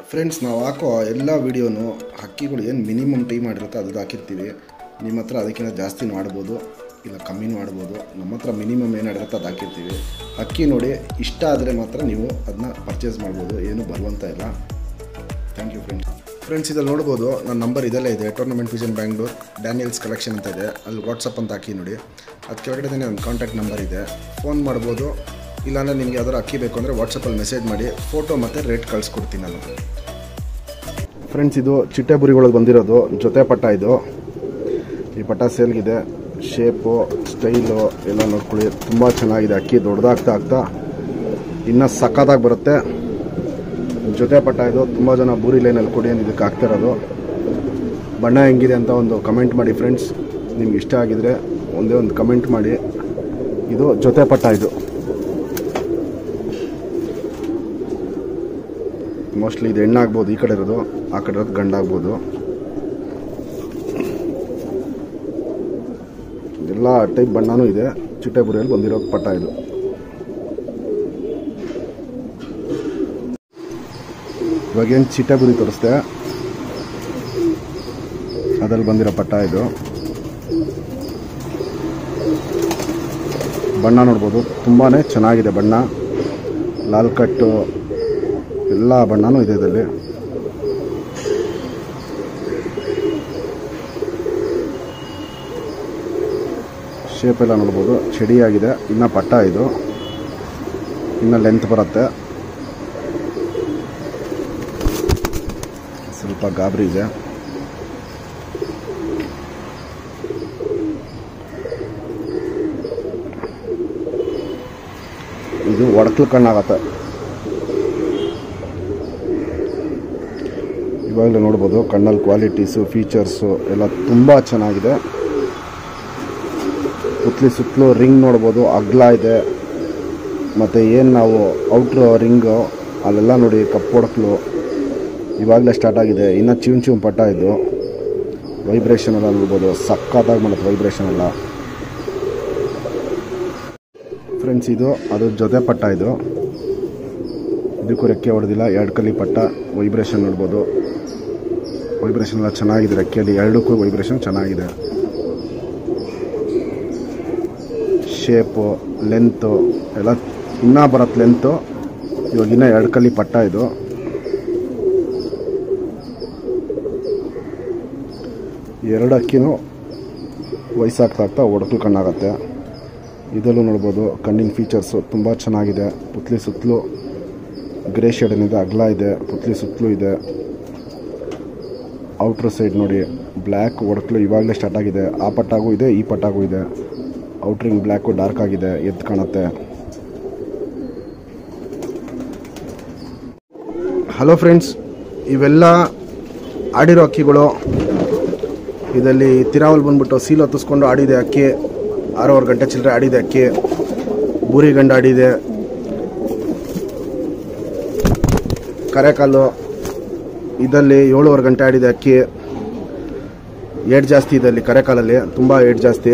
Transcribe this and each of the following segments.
friends ನಾವು ಹಾಕೋ ಎಲ್ಲ ವೀಡಿಯೋನು ಹಕ್ಕಿಗಳು ಏನು ಮಿನಿಮಮ್ ಟೈಮ್ ಮಾಡಿರುತ್ತೆ ಅದು ಹಾಕಿರ್ತೀವಿ ನಿಮ್ಮ ಹತ್ರ ಅದಕ್ಕಿಂತ ಜಾಸ್ತಿನೂ ಆಡ್ಬೋದು ಇಲ್ಲ ಕಮ್ಮಿನೂ ಆಡ್ಬೋದು ನಮ್ಮ ಹತ್ರ ಮಿನಿಮಮ್ ಏನು ಆಡಿರುತ್ತೆ ಅದು ಹಾಕಿರ್ತೀವಿ ಹಕ್ಕಿ ನೋಡಿ ಇಷ್ಟ ಆದರೆ ಮಾತ್ರ ನೀವು ಅದನ್ನ ಪರ್ಚೇಸ್ ಮಾಡ್ಬೋದು ಏನು ಬರುವಂತ ಇಲ್ಲ ಥ್ಯಾಂಕ್ ಯು ಫ್ರೆಂಡ್ಸ್ ಫ್ರೆಂಡ್ಸ್ ಇದಲ್ಲಿ ನೋಡ್ಬೋದು ನನ್ನ ನಂಬರ್ ಇದೆಲ್ಲ ಇದೆ tournament vision Bangalore Daniels collection ಅಂತ ಇದೆ ಅಲ್ಲಿ ವಾಟ್ಸಪ್ ಅಂತ ಹಾಕಿ ನೋಡಿ ಅದು ಕೆಳಗಡೆ ನನ್ನ ಕಾಂಟ್ಯಾಕ್ಟ್ ನಂಬರ್ ಇದೆ ಫೋನ್ ಮಾಡ್ಬೋದು ಇಲ್ಲಾಂದರೆ ನಿಮಗೆ ಯಾವ್ದಾರು ಅಕ್ಕಿ ಬೇಕು ಅಂದರೆ ವಾಟ್ಸಪ್ಪಲ್ಲಿ ಮೆಸೇಜ್ ಮಾಡಿ ಫೋಟೋ ಮತ್ತು ರೇಟ್ ಕಳಿಸ್ಕೊಡ್ತೀನಿ ನಾನು ಫ್ರೆಂಡ್ಸ್ ಇದು ಚಿಟ್ಟೆ ಬುರಿಗಳಿಗೆ ಬಂದಿರೋದು ಜೊತೆ ಪಟ್ಟ ಇದು ಈ ಪಟ್ಟ ಸೇಲ್ಗಿದೆ ಶೇಪು ಸ್ಟೈಲು ಎಲ್ಲ ನೋಡ್ಕೊಳ್ಳಿ ತುಂಬ ಚೆನ್ನಾಗಿದೆ ಅಕ್ಕಿ ದೊಡ್ಡದಾಗ್ತಾ ಆಗ್ತಾ ಇನ್ನೂ ಸಕ್ಕತ್ತಾಗಿ ಬರುತ್ತೆ ಜೊತೆ ಪಟ್ಟ ಇದು ತುಂಬ ಜನ ಬೂರಿ ಲೈನಲ್ಲಿ ಕೊಡಿ ಅಂತ ಇದಕ್ಕೆ ಹಾಕ್ತಿರೋದು ಬಣ್ಣ ಹೆಂಗಿದೆ ಅಂತ ಒಂದು ಕಮೆಂಟ್ ಮಾಡಿ ಫ್ರೆಂಡ್ಸ್ ನಿಮ್ಗೆ ಇಷ್ಟ ಆಗಿದ್ರೆ ಒಂದೇ ಒಂದು ಕಮೆಂಟ್ ಮಾಡಿ ಇದು ಜೊತೆ ಪಟ್ಟ ಇದು ಮೋಸ್ಟ್ಲಿ ಇದು ಹೆಣ್ಣಾಗ್ಬೋದು ಈ ಕಡೆ ಇರೋದು ಆ ಕಡೆ ಇರೋದು ಗಂಡಾಗ್ಬೋದು ಎಲ್ಲ ಟೈಪ್ ಬಣ್ಣನೂ ಇದೆ ಚಿಟ್ಟೆ ಬುರಿಯಲ್ಲಿ ಬಂದಿರೋ ಪಟ್ಟ ಇದು ಇವಾಗೇನು ಚಿಟ್ಟೆ ಬುರಿ ತೋರಿಸ್ದೆ ಅದ್ರಲ್ಲಿ ಬಂದಿರೋ ಪಟ್ಟ ಇದು ಬಣ್ಣ ನೋಡ್ಬೋದು ತುಂಬಾ ಚೆನ್ನಾಗಿದೆ ಬಣ್ಣ ಲಾಲ್ ಕಟ್ಟು ಎಲ್ಲ ಬಣ್ಣನೂ ಇದೆ ಇದರಲ್ಲಿ ಶೇಪ್ ಎಲ್ಲ ನೋಡ್ಬೋದು ಚಡಿಯಾಗಿದೆ ಇನ್ನು ಪಟ್ಟ ಇದು ಇನ್ನು ಲೆಂತ್ ಬರುತ್ತೆ ಸ್ವಲ್ಪ ಗಾಬರಿ ಇದೆ ಇದು ಒಡಕ್ಲು ಕಣ್ಣಾಗತ್ತೆ ಇವಾಗಲೇ ನೋಡ್ಬೋದು ಕಣ್ಣಲ್ಲಿ ಕ್ವಾಲಿಟೀಸು ಫೀಚರ್ಸು ಎಲ್ಲ ತುಂಬ ಚೆನ್ನಾಗಿದೆ ಸುತ್ತಲಿ ಸುತ್ತಲೂ ರಿಂಗ್ ನೋಡ್ಬೋದು ಅಗ್ಲ ಇದೆ ಮತ್ತು ಏನು ನಾವು ಔಟ್ರ್ ರಿಂಗು ಅಲ್ಲೆಲ್ಲ ನೋಡಿ ಕಪ್ಪು ಒಡಕ್ಲು ಇವಾಗಲೇ ಸ್ಟಾರ್ಟ್ ಆಗಿದೆ ಇನ್ನು ಚಿವ್ ಚಿವ್ ಪಟ್ಟ ಇದು ವೈಬ್ರೇಷನ್ ಎಲ್ಲ ನೋಡ್ಬೋದು ಸಕ್ಕತ್ತಾಗಿ ಮಾಡುತ್ತೆ ವೈಬ್ರೇಷನ್ ಎಲ್ಲ ಫ್ರೆಂಡ್ಸ್ ಇದು ಅದ್ರ ಜೊತೆ ಪಟ್ಟ ಇದು ಇದಕ್ಕೂ ರೆಕ್ಕೆ ಹೊಡೆದಿಲ್ಲ ಎರಡು ಕಲಿ ಪಟ್ಟ ವೈಬ್ರೇಷನ್ ನೋಡ್ಬೋದು ವೈಬ್ರೇಷನ್ ಎಲ್ಲ ಚೆನ್ನಾಗಿದೆ ರೆಕ್ಕೆಯಲ್ಲಿ ಎರಡಕ್ಕೂ ವೈಬ್ರೇಷನ್ ಚೆನ್ನಾಗಿದೆ ಶೇಪು ಲೆಂತು ಎಲ್ಲ ಇನ್ನೂ ಬರುತ್ತೆ ಲೆಂತು ಇವಾಗ ಇನ್ನೂ ಎರಡು ಕಲಿ ಪಟ್ಟ ಇದು ಎರಡು ಅಕ್ಕಿನೂ ವಯಸ್ಸಾಗ್ತಾ ಆಗ್ತಾ ಒಡಕಲು ಕಣ್ಣಾಗತ್ತೆ ಇದರಲ್ಲೂ ನೋಡ್ಬೋದು ಕಣ್ಣಿನ ಫೀಚರ್ಸು ತುಂಬ ಚೆನ್ನಾಗಿದೆ ಪುತ್ಲಿ ಸುತ್ತಲೂ ಗ್ರೇ ಶೇಡ್ ಏನಿದೆ ಅಗಲ ಇದೆ ಪುತ್ಲಿ ಸುತ್ತಲೂ ಇದೆ ಔಟ್ರ್ ಸೈಡ್ ನೋಡಿ ಬ್ಲ್ಯಾಕ್ ಒಡಕಲು ಇವಾಗಲೇ ಸ್ಟಾರ್ಟ್ ಆಗಿದೆ ಆ ಪಟ್ಟಾಗೂ ಇದೆ ಈ ಪಟ್ಟಾಗೂ ಇದೆ ಔಟ್ರಿಂಗ್ ಬ್ಲ್ಯಾಕು ಡಾರ್ಕ್ ಆಗಿದೆ ಎದ್ದು ಕಾಣುತ್ತೆ ಹಲೋ ಫ್ರೆಂಡ್ಸ್ ಇವೆಲ್ಲ ಆಡಿರೋ ಅಕ್ಕಿಗಳು ಇದರಲ್ಲಿ ತಿರಾವಲ್ ಬಂದ್ಬಿಟ್ಟು ಸೀಲ್ ಹೊತ್ತಿಸ್ಕೊಂಡು ಆಡಿದೆ ಅಕ್ಕಿ ಆರೂವರೆ ಗಂಟೆ ಚಿಲ್ಲರೆ ಆಡಿದೆ ಅಕ್ಕಿ ಬೂರಿ ಗಂಡ ಆಡಿದೆ ಕರೆಕಾಲು ಇದರಲ್ಲಿ ಏಳುವರೆ ಗಂಟೆ ಆಡಿದೆ ಅಕ್ಕಿ ಏಟ್ ಜಾಸ್ತಿ ಇದೆ ಅಲ್ಲಿ ಕರೆಕಾಲಲ್ಲಿ ತುಂಬ ಏಟ್ ಜಾಸ್ತಿ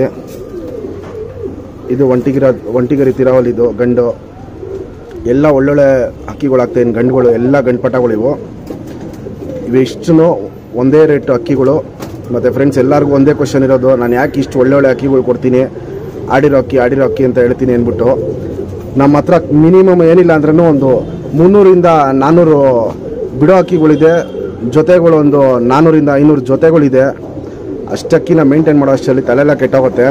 ಇದು ಒಂಟಿಗಿರ ಒಂಟಿಗರಿ ತಿರಾವಲ್ ಇದು ಗಂಡು ಎಲ್ಲ ಒಳ್ಳೊಳ್ಳೆ ಅಕ್ಕಿಗಳಾಗ್ತವೆ ಇನ್ನು ಗಂಡುಗಳು ಎಲ್ಲ ಗಂಡು ಪಟಗಳು ಇವು ಇವಿಷ್ಟು ಒಂದೇ ರೇಟ್ ಅಕ್ಕಿಗಳು ಮತ್ತು ಫ್ರೆಂಡ್ಸ್ ಎಲ್ಲರಿಗೂ ಒಂದೇ ಕ್ವಶನ್ ಇರೋದು ನಾನು ಯಾಕೆ ಇಷ್ಟು ಒಳ್ಳೆ ಒಳ್ಳೆ ಅಕ್ಕಿಗಳು ಕೊಡ್ತೀನಿ ಆಡಿರೋ ಅಕ್ಕಿ ಆಡಿರೋ ಅಕ್ಕಿ ಅಂತ ಹೇಳ್ತೀನಿ ಅಂದ್ಬಿಟ್ಟು ನಮ್ಮ ಹತ್ರ ಮಿನಿಮಮ್ ಏನಿಲ್ಲ ಅಂದ್ರೂ ಒಂದು ಮುನ್ನೂರಿಂದ ನಾನ್ನೂರು ಬಿಡೋ ಅಕ್ಕಿಗಳಿದೆ ಜೊತೆಗಳು ಒಂದು ನಾನ್ನೂರಿಂದ ಐನೂರು ಜೊತೆಗಳಿದೆ ಅಷ್ಟಕ್ಕಿನ ಮೇಂಟೈನ್ ಮಾಡೋ ಅಷ್ಟರಲ್ಲಿ ತಲೆಲ್ಲ ಕೆಟ್ಟೋಗುತ್ತೆ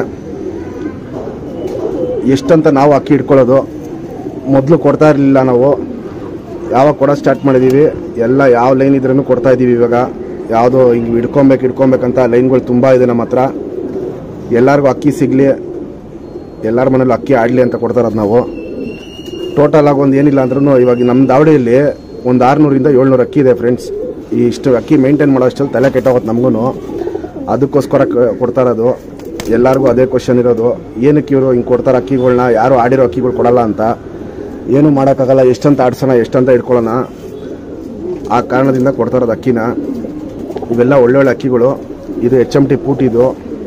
ಎಷ್ಟಂತ ನಾವು ಅಕ್ಕಿ ಇಟ್ಕೊಳ್ಳೋದು ಮೊದಲು ಕೊಡ್ತಾ ಇರಲಿಲ್ಲ ನಾವು ಯಾವಾಗ ಕೊಡೋ ಸ್ಟಾರ್ಟ್ ಮಾಡಿದ್ದೀವಿ ಎಲ್ಲ ಯಾವ ಲೈನ್ ಇದ್ರೂ ಕೊಡ್ತಾ ಇದ್ದೀವಿ ಇವಾಗ ಯಾವುದೋ ಹಿಂಗೆ ಹಿಡ್ಕೊಬೇಕು ಹಿಡ್ಕೊಬೇಕಂತ ಲೈನ್ಗಳು ತುಂಬ ಇದೆ ನಮ್ಮ ಹತ್ರ ಎಲ್ಲರಿಗೂ ಅಕ್ಕಿ ಸಿಗಲಿ ಎಲ್ಲರ ಮನೇಲಿ ಅಕ್ಕಿ ಆಡಲಿ ಅಂತ ಕೊಡ್ತಾರದು ನಾವು ಟೋಟಲ್ ಆಗಿ ಒಂದು ಏನಿಲ್ಲ ಅಂದ್ರೂ ಇವಾಗ ನಮ್ಮ ದಾವಡಿಯಲ್ಲಿ ಒಂದು ಆರುನೂರಿಂದ ಏಳ್ನೂರು ಅಕ್ಕಿ ಇದೆ ಫ್ರೆಂಡ್ಸ್ ಈ ಇಷ್ಟು ಅಕ್ಕಿ ಮೇಂಟೈನ್ ಮಾಡೋ ಅಷ್ಟಲ್ಲಿ ತಲೆ ಕೆಟ್ಟೋಗುತ್ತೆ ನಮಗೂ ಅದಕ್ಕೋಸ್ಕರ ಕ- ಕೊಡ್ತಾ ಇರೋದು ಎಲ್ಲರಿಗೂ ಅದೇ ಕ್ವಶನ್ ಇರೋದು ಏನಕ್ಕೆ ಇವರು ಹಿಂಗೆ ಕೊಡ್ತಾರೆ ಅಕ್ಕಿಗಳ್ನ ಯಾರು ಆಡಿರೋ ಅಕ್ಕಿಗಳು ಕೊಡಲ್ಲ ಅಂತ ಏನು ಮಾಡೋಕ್ಕಾಗಲ್ಲ ಎಷ್ಟಂತ ಆಡ್ಸೋಣ ಎಷ್ಟಂತ ಇಟ್ಕೊಳ್ಳೋಣ ಆ ಕಾರಣದಿಂದ ಕೊಡ್ತಾ ಇರೋದು ಅಕ್ಕಿನ ಇವೆಲ್ಲ ಒಳ್ಳೊಳ್ಳೆ ಅಕ್ಕಿಗಳು ಇದು ಎಚ್ ಎಮ್ ಟಿ ಪೂಟಿದು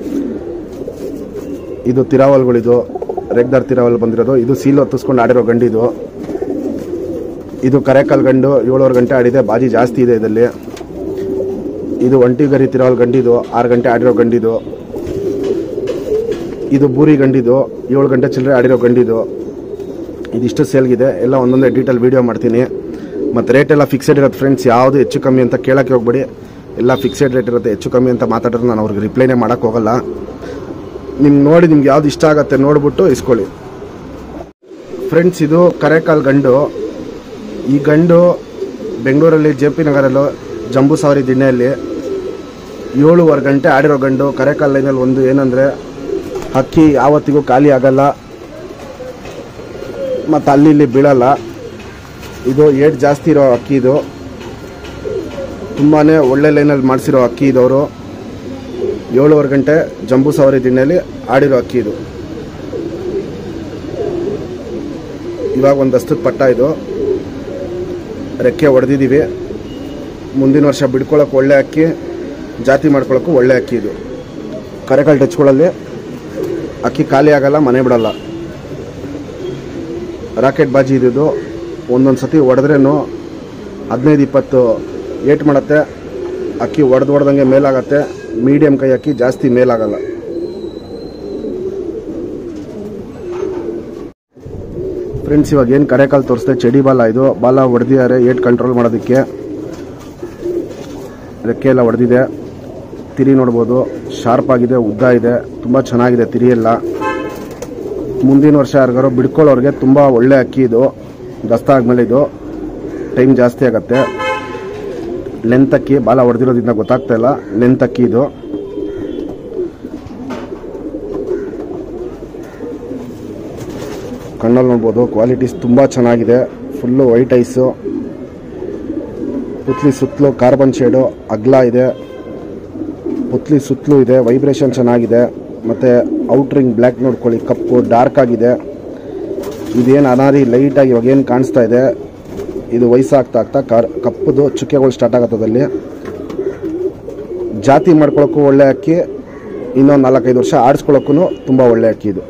ಇದು ತಿರಾವಲ್ಗಳಿದು ರೆಗ್ದಾರ್ ತಿರಾವಲ್ ಬಂದಿರೋದು ಇದು ಸೀಲ್ ಹೊತ್ತಿಸ್ಕೊಂಡು ಆಡಿರೋ ಗಂಡಿದು ಇದು ಕರೆಕಾಲ್ ಗಂಡು ಏಳುವರೆ ಗಂಟೆ ಆಡಿದೆ ಬಾಜಿ ಜಾಸ್ತಿ ಇದೆ ಇದರಲ್ಲಿ ಇದು ಒಂಟಿ ಗರಿ ತಿರೋಲ್ ಗಂಡಿದು ಆರು ಗಂಟೆ ಆಡಿರೋ ಗಂಡಿದು ಇದು ಬೂರಿ ಗಂಡಿದು ಏಳು ಗಂಟೆ ಚಿಲ್ಲರೆ ಆಡಿರೋ ಗಂಡಿದು ಇದಿಷ್ಟು ಸೇಲ್ಗಿದೆ ಎಲ್ಲ ಒಂದೊಂದೇ ಡೀಟೇಲ್ ವೀಡಿಯೋ ಮಾಡ್ತೀನಿ ಮತ್ತು ರೇಟ್ ಎಲ್ಲ ಫಿಕ್ಸೆಡ್ ಇರುತ್ತೆ ಫ್ರೆಂಡ್ಸ್ ಯಾವುದು ಹೆಚ್ಚು ಕಮ್ಮಿ ಅಂತ ಕೇಳೋಕ್ಕೆ ಹೋಗ್ಬೇಡಿ ಎಲ್ಲ ಫಿಕ್ಸೆಡ್ ರೇಟ್ ಇರುತ್ತೆ ಹೆಚ್ಚು ಕಮ್ಮಿ ಅಂತ ಮಾತಾಡಿದ್ರೆ ನಾನು ಅವ್ರಿಗೆ ರಿಪ್ಲೈನೇ ಮಾಡೋಕ್ಕೆ ಹೋಗಲ್ಲ ನಿಮ್ಗೆ ನೋಡಿ ನಿಮ್ಗೆ ಯಾವ್ದು ಇಷ್ಟ ಆಗುತ್ತೆ ನೋಡ್ಬಿಟ್ಟು ಇಸ್ಕೊಳ್ಳಿ ಫ್ರೆಂಡ್ಸ್ ಇದು ಕರೆಕಾಲ್ ಗಂಡು ಈ ಗಂಡು ಬೆಂಗಳೂರಲ್ಲಿ ಜೆ ಪಿ ನಗರಲ್ಲೂ ಜಂಬೂ ಸವಾರಿ ದಿಣ್ಣೆಯಲ್ಲಿ ಏಳುವರೆ ಗಂಟೆ ಆಡಿರೋ ಗಂಡು ಕರೆಕಾಲ್ ಲೈನಲ್ಲಿ ಒಂದು ಏನಂದರೆ ಹಕ್ಕಿ ಯಾವತ್ತಿಗೂ ಖಾಲಿ ಆಗಲ್ಲ ಮತ್ತು ಅಲ್ಲಿ ಇಲ್ಲಿ ಬೀಳಲ್ಲ ಇದು ಏಟ್ ಜಾಸ್ತಿ ಇರೋ ಅಕ್ಕಿ ಇದು ತುಂಬಾ ಒಳ್ಳೆ ಲೈನಲ್ಲಿ ಮಾಡಿಸಿರೋ ಅಕ್ಕಿ ಇದವರು ಏಳುವರೆ ಗಂಟೆ ಜಂಬೂ ಸವಾರಿ ದಿಣ್ಣೆಯಲ್ಲಿ ಆಡಿರೋ ಅಕ್ಕಿ ಇದು ಇವಾಗ ಒಂದು ಹಸ್ತದ ಪಟ್ಟ ಇದು ರೆಕ್ಕೆ ಹೊಡೆದಿದ್ದೀವಿ ಮುಂದಿನ ವರ್ಷ ಬಿಡ್ಕೊಳ್ಳೋಕೆ ಒಳ್ಳೆ ಅಕ್ಕಿ ಜಾತಿ ಮಾಡ್ಕೊಳ್ಳೋಕ್ಕೂ ಒಳ್ಳೆ ಅಕ್ಕಿ ಇದು ಕರೆಕಾಲ್ ಟಚ್ಗಳಲ್ಲಿ ಅಕ್ಕಿ ಖಾಲಿ ಆಗಲ್ಲ ಮನೆ ಬಿಡಲ್ಲ ರಾಕೆಟ್ ಬಾಜಿ ಇದ್ದು ಒಂದೊಂದು ಸತಿ ಹೊಡೆದ್ರೇನು ಹದಿನೈದು ಇಪ್ಪತ್ತು ಏಟ್ ಮಾಡುತ್ತೆ ಅಕ್ಕಿ ಹೊಡೆದು ಹೊಡೆದಂಗೆ ಮೇಲಾಗತ್ತೆ ಮೀಡಿಯಮ್ ಕೈ ಅಕ್ಕಿ ಜಾಸ್ತಿ ಮೇಲಾಗಲ್ಲ ಫ್ರೆಂಡ್ಸ್ ಇವಾಗ ಏನು ಕರೆಕಾಲ್ ತೋರಿಸ್ದೆ ಚಡಿ ಬಾಲ ಇದು ಬಾಲ ಹೊಡೆದಿದ್ದಾರೆ ಏಟ್ ಕಂಟ್ರೋಲ್ ಮಾಡೋದಕ್ಕೆ ರೆಕ್ಕೆ ಎಲ್ಲ ಹೊಡೆದಿದೆ ತಿರಿ ನೋಡ್ಬೋದು ಶಾರ್ಪ್ ಆಗಿದೆ ಉದ್ದ ಇದೆ ತುಂಬ ಚೆನ್ನಾಗಿದೆ ತಿರಿ ಎಲ್ಲ ಮುಂದಿನ ವರ್ಷ ಯಾರಿಗಾರು ಬಿಡ್ಕೊಳ್ಳೋರಿಗೆ ತುಂಬ ಒಳ್ಳೆ ಅಕ್ಕಿ ಇದು ದಸ್ತ ಆದ್ಮೇಲೆ ಇದು ಟೈಮ್ ಜಾಸ್ತಿ ಆಗುತ್ತೆ ಲೆಂತ್ ಅಕ್ಕಿ ಬಾಲ ಹೊಡೆದಿರೋದ್ರಿಂದ ಗೊತ್ತಾಗ್ತಾ ಇಲ್ಲ ಲೆಂತ್ ಅಕ್ಕಿ ಇದು ಕಣ್ಣಲ್ಲಿ ನೋಡ್ಬೋದು ಕ್ವಾಲಿಟೀಸ್ ತುಂಬ ಚೆನ್ನಾಗಿದೆ ಫುಲ್ಲು ವೈಟ್ ಐಸು ಪುತ್ಲಿ ಸುತ್ತಲೂ ಕಾರ್ಬನ್ ಶೇಡು ಅಗ್ಲ ಇದೆ ಪುತ್ಲಿ ಸುತ್ತಲೂ ಇದೆ ವೈಬ್ರೇಷನ್ ಚೆನ್ನಾಗಿದೆ ಮತ್ತು ಔಟ್ರಿಂಗ್ ಬ್ಲ್ಯಾಕ್ ನೋಡ್ಕೊಳ್ಳಿ ಕಪ್ಪು ಡಾರ್ಕ್ ಆಗಿದೆ ಇದೇನು ಅನಾರಿ ಲೈಟಾಗಿ ಇವಾಗ ಏನು ಕಾಣಿಸ್ತಾ ಇದೆ ಇದು ವಯಸ್ಸಾಗ್ತಾ ಆಗ್ತಾ ಕಾರ್ ಕಪ್ಪದು ಚುಕ್ಕೆಗಳು ಸ್ಟಾರ್ಟ್ ಆಗತ್ತದಲ್ಲಿ ಜಾತಿ ಮಾಡ್ಕೊಳ್ಳೋಕ್ಕೂ ಒಳ್ಳೆ ಅಕ್ಕಿ ಇನ್ನೊಂದು ನಾಲ್ಕೈದು ವರ್ಷ ಆಡಿಸ್ಕೊಳ್ಳೋಕ್ಕೂ ತುಂಬ ಒಳ್ಳೆ ಅಕ್ಕಿ ಇದು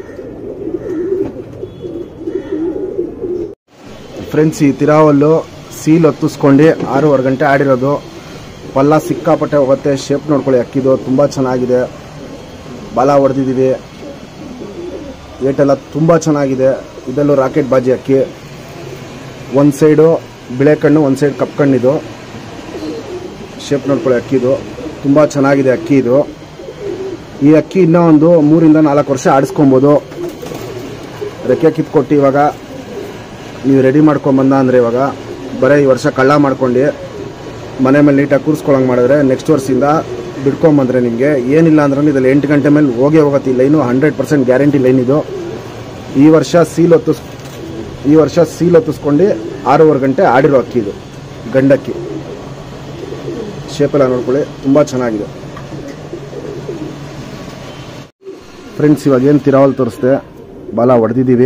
ಫ್ರೆಂಡ್ಸ್ ಈ ತಿರಾವಲ್ಲು ಸೀಲ್ ಹೊತ್ತಿಸ್ಕೊಂಡು ಆರೂವರೆ ಗಂಟೆ ಆಡಿರೋದು ಪಲ್ಲ ಸಿಕ್ಕಾಪಟ್ಟೆ ಹೋಗುತ್ತೆ ಶೇಪ್ ನೋಡ್ಕೊಳ್ಳಿ ಅಕ್ಕಿದು ತುಂಬ ಚೆನ್ನಾಗಿದೆ ಬಲ ಹೊಡೆದಿದ್ದೀವಿ ಏಟೆಲ್ಲ ತುಂಬ ಚೆನ್ನಾಗಿದೆ ಇದರಲ್ಲೂ ರಾಕೆಟ್ ಬಾಜಿ ಅಕ್ಕಿ ಒಂದು ಸೈಡು ಬಿಳೆ ಕಣ್ಣು ಒಂದು ಸೈಡ್ ಕಪ್ ಕಣ್ಣಿದು ಶೇಪ್ ನೋಡ್ಕೊಳ್ಳಿ ಅಕ್ಕಿದು ತುಂಬ ಚೆನ್ನಾಗಿದೆ ಅಕ್ಕಿ ಇದು ಈ ಅಕ್ಕಿ ಇನ್ನೂ ಒಂದು ಮೂರಿಂದ ನಾಲ್ಕು ವರ್ಷ ಆಡಿಸ್ಕೊಬೋದು ರೆಕ್ಕೆ ಕಿತ್ಕೊಟ್ಟು ಇವಾಗ ನೀವು ರೆಡಿ ಮಾಡ್ಕೊಂಬಂದ ಅಂದರೆ ಇವಾಗ ಬರೀ ಈ ವರ್ಷ ಕಳ್ಳ ಮಾಡ್ಕೊಂಡು ಮನೆ ಮೇಲೆ ನೀಟಾಗಿ ಕೂರಿಸ್ಕೊಳಂಗೆ ಮಾಡಿದ್ರೆ ನೆಕ್ಸ್ಟ್ ವರ್ಷದಿಂದ ಬಿಡ್ಕೊಂಬಂದ್ರೆ ನಿಮಗೆ ಏನಿಲ್ಲ ಅಂದ್ರೆ ಇದ್ರಲ್ಲಿ ಎಂಟು ಗಂಟೆ ಮೇಲೆ ಹೋಗೇ ಹೋಗುತ್ತೆ ಈ line hundred percent guarantee line ಇದು ಈ ವರ್ಷ ಸೀಲ್ ಹೊತ್ತಿಸ್ ಈ ವರ್ಷ ಸೀಲ್ ಹೊತ್ತಿಸ್ಕೊಂಡು ಆರೂವರೆ ಗಂಟೆ ಆಡಿರೋ ಅಕ್ಕಿ ಇದು ಗಂಡಕ್ಕಿ ಶೇಪೆಲ್ಲ ನೋಡ್ಕೊಳ್ಳಿ ತುಂಬ ಚೆನ್ನಾಗಿದೆ ಫ್ರೆಂಡ್ಸ್ ಇವಾಗ ಏನು ತಿರಾವಲ್ ತೋರಿಸ್ದೆ ಬಾಲ ಹೊಡೆದಿದ್ದೀವಿ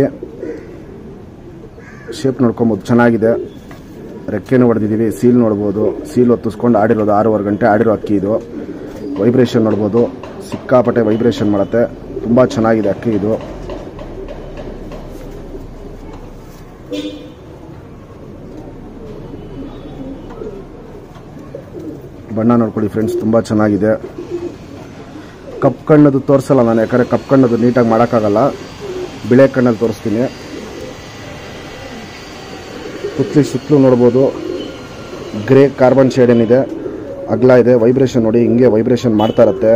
ಶೇಪ್ ನೋಡ್ಕೊಬೋದು ಚೆನ್ನಾಗಿದೆ ರೆಕ್ಕೆನೂ ಹೊಡೆದಿದ್ದೀವಿ ಸೀಲ್ ನೋಡ್ಬೋದು ಸೀಲ್ ಹೊತ್ತಿಸ್ಕೊಂಡು ಆಡಿರೋದು ಆರೂವರೆ ಗಂಟೆ ಆಡಿರೋ ಅಕ್ಕಿ ಇದು ವೈಬ್ರೇಷನ್ ನೋಡ್ಬೋದು ಸಿಕ್ಕಾಪಟ್ಟೆ ವೈಬ್ರೇಷನ್ ಮಾಡುತ್ತೆ ತುಂಬ ಚೆನ್ನಾಗಿದೆ ಅಕ್ಕಿ ಇದು ಬಣ್ಣ ನೋಡ್ಕೊಳ್ಳಿ ಫ್ರೆಂಡ್ಸ್ ತುಂಬ ಚೆನ್ನಾಗಿದೆ ಕಪ್ ಕಣ್ಣದು ತೋರಿಸಲ್ಲ ನಾನು ಯಾಕಂದರೆ ಕಪ್ ಕಣ್ಣದು ನೀಟಾಗಿ ಮಾಡೋಕ್ಕಾಗಲ್ಲ ಬಿಳೆ ಕಣ್ಣಲ್ಲಿ ತೋರಿಸ್ತೀನಿ ಸುತ್ತಲಿ ಸುತ್ತಲೂ ನೋಡ್ಬೋದು ಗ್ರೇ ಕಾರ್ಬನ್ ಶೇಡ್ ಏನಿದೆ ಅಗ್ಲ ಇದೆ ವೈಬ್ರೇಷನ್ ನೋಡಿ ಹಿಂಗೆ ವೈಬ್ರೇಷನ್ ಮಾಡ್ತಾ ಇರತ್ತೆ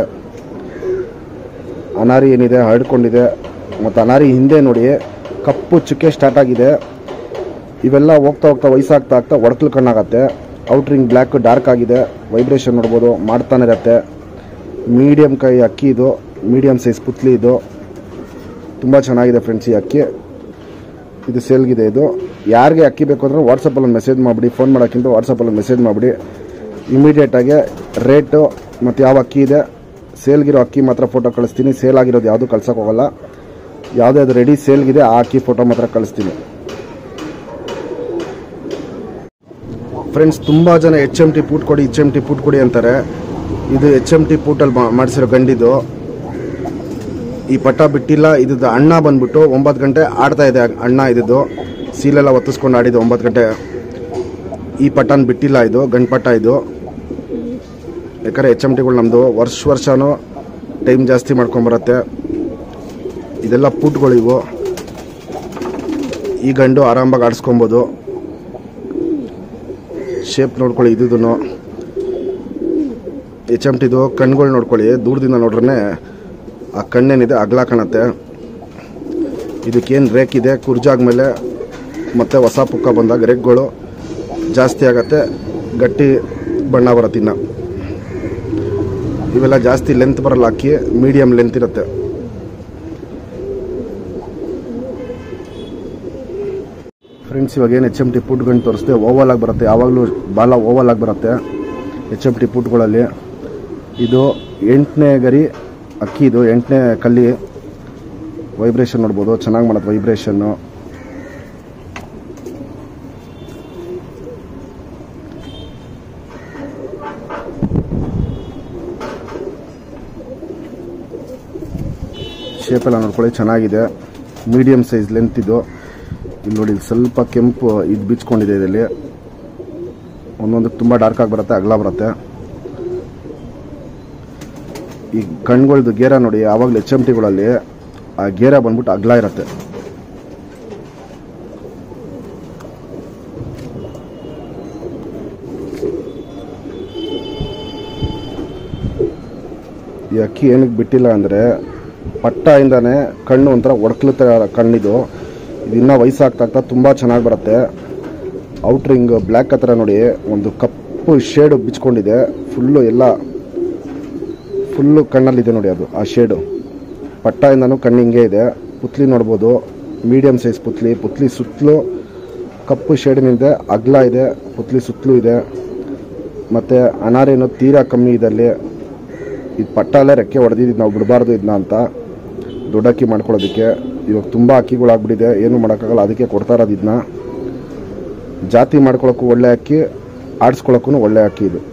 ಅನಾರಿ ಏನಿದೆ ಹರಡ್ಕೊಂಡಿದೆ ಮತ್ತು ಅನಾರಿ ಹಿಂದೆ ನೋಡಿ ಕಪ್ಪು ಚುಕ್ಕೆ ಸ್ಟಾರ್ಟ್ ಆಗಿದೆ ಇವೆಲ್ಲ ಹೋಗ್ತಾ ಹೋಗ್ತಾ ವಯಸ್ಸಾಗ್ತಾ ಆಗ್ತಾ ಒಡಕಲ್ ಕಣ್ಣಾಗತ್ತೆ ಔಟ್ರಿಂಗ್ ಬ್ಲ್ಯಾಕ್ ಡಾರ್ಕ್ ಆಗಿದೆ ವೈಬ್ರೇಷನ್ ನೋಡ್ಬೋದು ಮಾಡ್ತಾನೆ ಇರತ್ತೆ ಮೀಡಿಯಮ್ ಕೈ ಅಕ್ಕಿ ಇದು ಮೀಡಿಯಮ್ ಸೈಜ್ ಪುತ್ಲಿ ಇದು ತುಂಬ ಚೆನ್ನಾಗಿದೆ ಫ್ರೆಂಡ್ಸ್ ಈ ಅಕ್ಕಿ ಇದು ಸೇಲ್ಗಿದೆ ಇದು ಯಾರಿಗೆ ಅಕ್ಕಿ ಬೇಕು ಅಂದರೆ ವಾಟ್ಸಪ್ಪಲ್ಲಿ ಒಂದು ಮೆಸೇಜ್ ಮಾಡಿಬಿಡಿ ಫೋನ್ ಮಾಡೋಕ್ಕಿಂತ ವಾಟ್ಸಪ್ಪಲ್ಲಿ ಒಂದು ಮೆಸೇಜ್ ಮಾಡಿಬಿಡಿ ಇಮಿಡಿಯೇಟಾಗಿ ರೇಟು ಮತ್ತು ಯಾವ ಅಕ್ಕಿ ಇದೆ ಸೇಲ್ಗಿರೋ ಅಕ್ಕಿ ಮಾತ್ರ ಫೋಟೋ ಕಳಿಸ್ತೀನಿ ಸೇಲ್ ಆಗಿರೋದು ಯಾವುದು ಕಳ್ಸೋಕೆ ಹೋಗಲ್ಲ ಯಾವುದೇ ಅದು ರೆಡಿ ಸೇಲ್ಗಿದೆ ಆ ಅಕ್ಕಿ ಫೋಟೋ ಮಾತ್ರ ಕಳಿಸ್ತೀನಿ ಫ್ರೆಂಡ್ಸ್ ತುಂಬ ಜನ ಎಚ್ ಎಮ್ ಟಿ ಪೂಟ್ ಕೊಡಿ ಎಚ್ ಎಮ್ ಟಿ ಪೂಟ್ ಕೊಡಿ ಅಂತಾರೆ ಇದು ಎಚ್ ಎಮ್ ಟಿ ಪೂಟಲ್ಲಿ ಮಾಡಿಸಿರೋ ಗಂಡಿದು ಈ ಪಟ್ಟ ಬಿಟ್ಟಿಲ್ಲ ಇದ್ದು ಅಣ್ಣ ಬಂದ್ಬಿಟ್ಟು ಒಂಬತ್ತು ಗಂಟೆ ಆಡ್ತಾ ಇದೆ ಅಣ್ಣ ಇದ್ದು ಸೀಲೆಲ್ಲ ಒತ್ತಿಸ್ಕೊಂಡು ಆಡಿದ್ದು ಒಂಬತ್ತು ಗಂಟೆ ಈ ಪಟ್ಟನ ಬಿಟ್ಟಿಲ್ಲ ಇದು ಗಂಡು ಪಟ್ಟ ಇದು ಯಾಕಂದರೆ ಎಚ್ ಎಮ್ ಟಿಗಳು ನಮ್ಮದು ವರ್ಷ ವರ್ಷನೂ ಟೈಮ್ ಜಾಸ್ತಿ ಮಾಡ್ಕೊಂಬರತ್ತೆ ಇದೆಲ್ಲ ಪುಟ್ಗಳು ಇವು ಈ ಗಂಡು ಆರಾಮಾಗಿ ಆಡಿಸ್ಕೊಬೋದು ಶೇಪ್ ನೋಡ್ಕೊಳ್ಳಿ ಇದುದನ್ನು ಎಚ್ ಎಮ್ ಟಿದು ಕಣ್ಗಳು ನೋಡ್ಕೊಳ್ಳಿ ದೂರದಿಂದ ನೋಡ್ರೆ ಆ ಕಣ್ಣೇನಿದೆ ಅಗಲ ಕಾಣತ್ತೆ ಇದಕ್ಕೇನು ರೇಕ್ ಇದೆ ಕುರ್ಜಾಗ್ಮೇಲೆ ಮತ್ತು ಹೊಸ ಪುಕ್ಕ ಬಂದಾಗ ರೇಕ್ಗಳು ಜಾಸ್ತಿ ಆಗತ್ತೆ ಗಟ್ಟಿ ಬಣ್ಣ ಬರುತ್ತೆ ಇನ್ನು ಇವೆಲ್ಲ ಜಾಸ್ತಿ ಲೆಂತ್ ಬರಲ್ಲ ಅಕ್ಕಿ ಮೀಡಿಯಮ್ ಲೆಂತ್ ಇರುತ್ತೆ ಫ್ರೆಂಡ್ಸ್ ಇವಾಗ ಏನು ಎಚ್ ಎಮ್ ಟಿ ಪುಟ್ ಗಂಟು ತೋರಿಸ್ದೆ ಓವಲ್ ಆಗಿ ಬರುತ್ತೆ ಯಾವಾಗಲೂ ಬಾಲ ಓವಲ್ ಆಗಿ ಬರುತ್ತೆ ಎಚ್ ಎಮ್ ಟಿ ಪುಟ್ಗಳಲ್ಲಿ ಇದು ಎಂಟನೇ ಗರಿ ಅಕ್ಕಿ ಇದು ಎಂಟನೇ ಕಲ್ಲಿ ವೈಬ್ರೇಷನ್ ನೋಡ್ಬೋದು ಚೆನ್ನಾಗಿ ಮಾಡುತ್ತೆ ವೈಬ್ರೇಷನ್ನು ಶೇಪ್ ಎಲ್ಲ ನೋಡ್ಕೊಳ್ಳಿ ಚೆನ್ನಾಗಿದೆ ಮೀಡಿಯಮ್ ಸೈಜ್ ಲೆಂತ್ ಇದು ಇಲ್ಲಿ ನೋಡಿ ಇಲ್ಲಿ ಸ್ವಲ್ಪ ಕೆಂಪು ಇದು ಬಿಚ್ಕೊಂಡಿದೆ ಇದರಲ್ಲಿ ಒಂದೊಂದು ತುಂಬ ಡಾರ್ಕ್ ಆಗಿ ಬರುತ್ತೆ ಅಗಲ ಬರುತ್ತೆ ಈ ಕಣ್ಗಳ್ದು ಗೇರ ನೋಡಿ ಯಾವಾಗಲೂ ಎಚ್ ಎಮ್ ಟಿಗಳಲ್ಲಿ ಆ ಗೇರ ಬಂದ್ಬಿಟ್ಟು ಅಗಲ ಇರುತ್ತೆ ಈ ಅಕ್ಕಿ ಏನಕ್ಕೆ ಬಿಟ್ಟಿಲ್ಲ ಅಂದರೆ ಪಟ್ಟಯಿಂದಾನೆ ಕಣ್ಣು ಒಂಥರ ಒಡಕ್ಲು ಥರ ಕಣ್ಣಿದು ಇದು ಇನ್ನೂ ವಯಸ್ಸಾಗ್ತಾ ಆಗ್ತಾ ತುಂಬ ಚೆನ್ನಾಗಿ ಬರುತ್ತೆ ಔಟ್ರಿಂಗ್ ಬ್ಲ್ಯಾಕ್ ಹತ್ರ ನೋಡಿ ಒಂದು ಕಪ್ಪು ಶೇಡು ಬಿಚ್ಕೊಂಡಿದೆ ಫುಲ್ಲು ಎಲ್ಲ ಫುಲ್ಲು ಕಣ್ಣಲ್ಲಿದೆ ನೋಡಿ ಅದು ಆ ಶೇಡು ಪಟ್ಟಯಿಂದನೂ ಕಣ್ಣು ಹಿಂಗೆ ಇದೆ ಪುತ್ಲಿ ನೋಡ್ಬೋದು ಮೀಡಿಯಮ್ ಸೈಜ್ ಪುತ್ಲಿ ಪುತ್ಲಿ ಸುತ್ತಲೂ ಕಪ್ಪು ಶೇಡಿನಿದೆ ಅಗಲ ಇದೆ ಪುತ್ಲಿ ಸುತ್ತಲೂ ಇದೆ ಮತ್ತು ಅನಾರೇನು ತೀರಾ ಕಮ್ಮಿ ಇದೆ ಅಲ್ಲಿ ಇದು ಪಟ್ಟಲ್ಲೇ ರೆಕ್ಕೆ ಹೊಡೆದಿದ್ದು ನಾವು ಬಿಡಬಾರ್ದು ಇದನ್ನ ಅಂತ ದೊಡ್ಡ ಅಕ್ಕಿ ಮಾಡ್ಕೊಳ್ಳೋದಕ್ಕೆ ಇವಾಗ ತುಂಬ ಅಕ್ಕಿಗಳಾಗ್ಬಿಟ್ಟಿದೆ ಏನು ಮಾಡೋಕ್ಕಾಗಲ್ಲ ಅದಕ್ಕೆ ಕೊಡ್ತಾ ಇರೋದು ಇದನ್ನ ಜಾತಿ ಮಾಡ್ಕೊಳ್ಳೋಕ್ಕೂ ಒಳ್ಳೆ ಅಕ್ಕಿ ಆಡಿಸ್ಕೊಳ್ಳೋಕ್ಕೂ ಒಳ್ಳೆ ಅಕ್ಕಿ ಇದು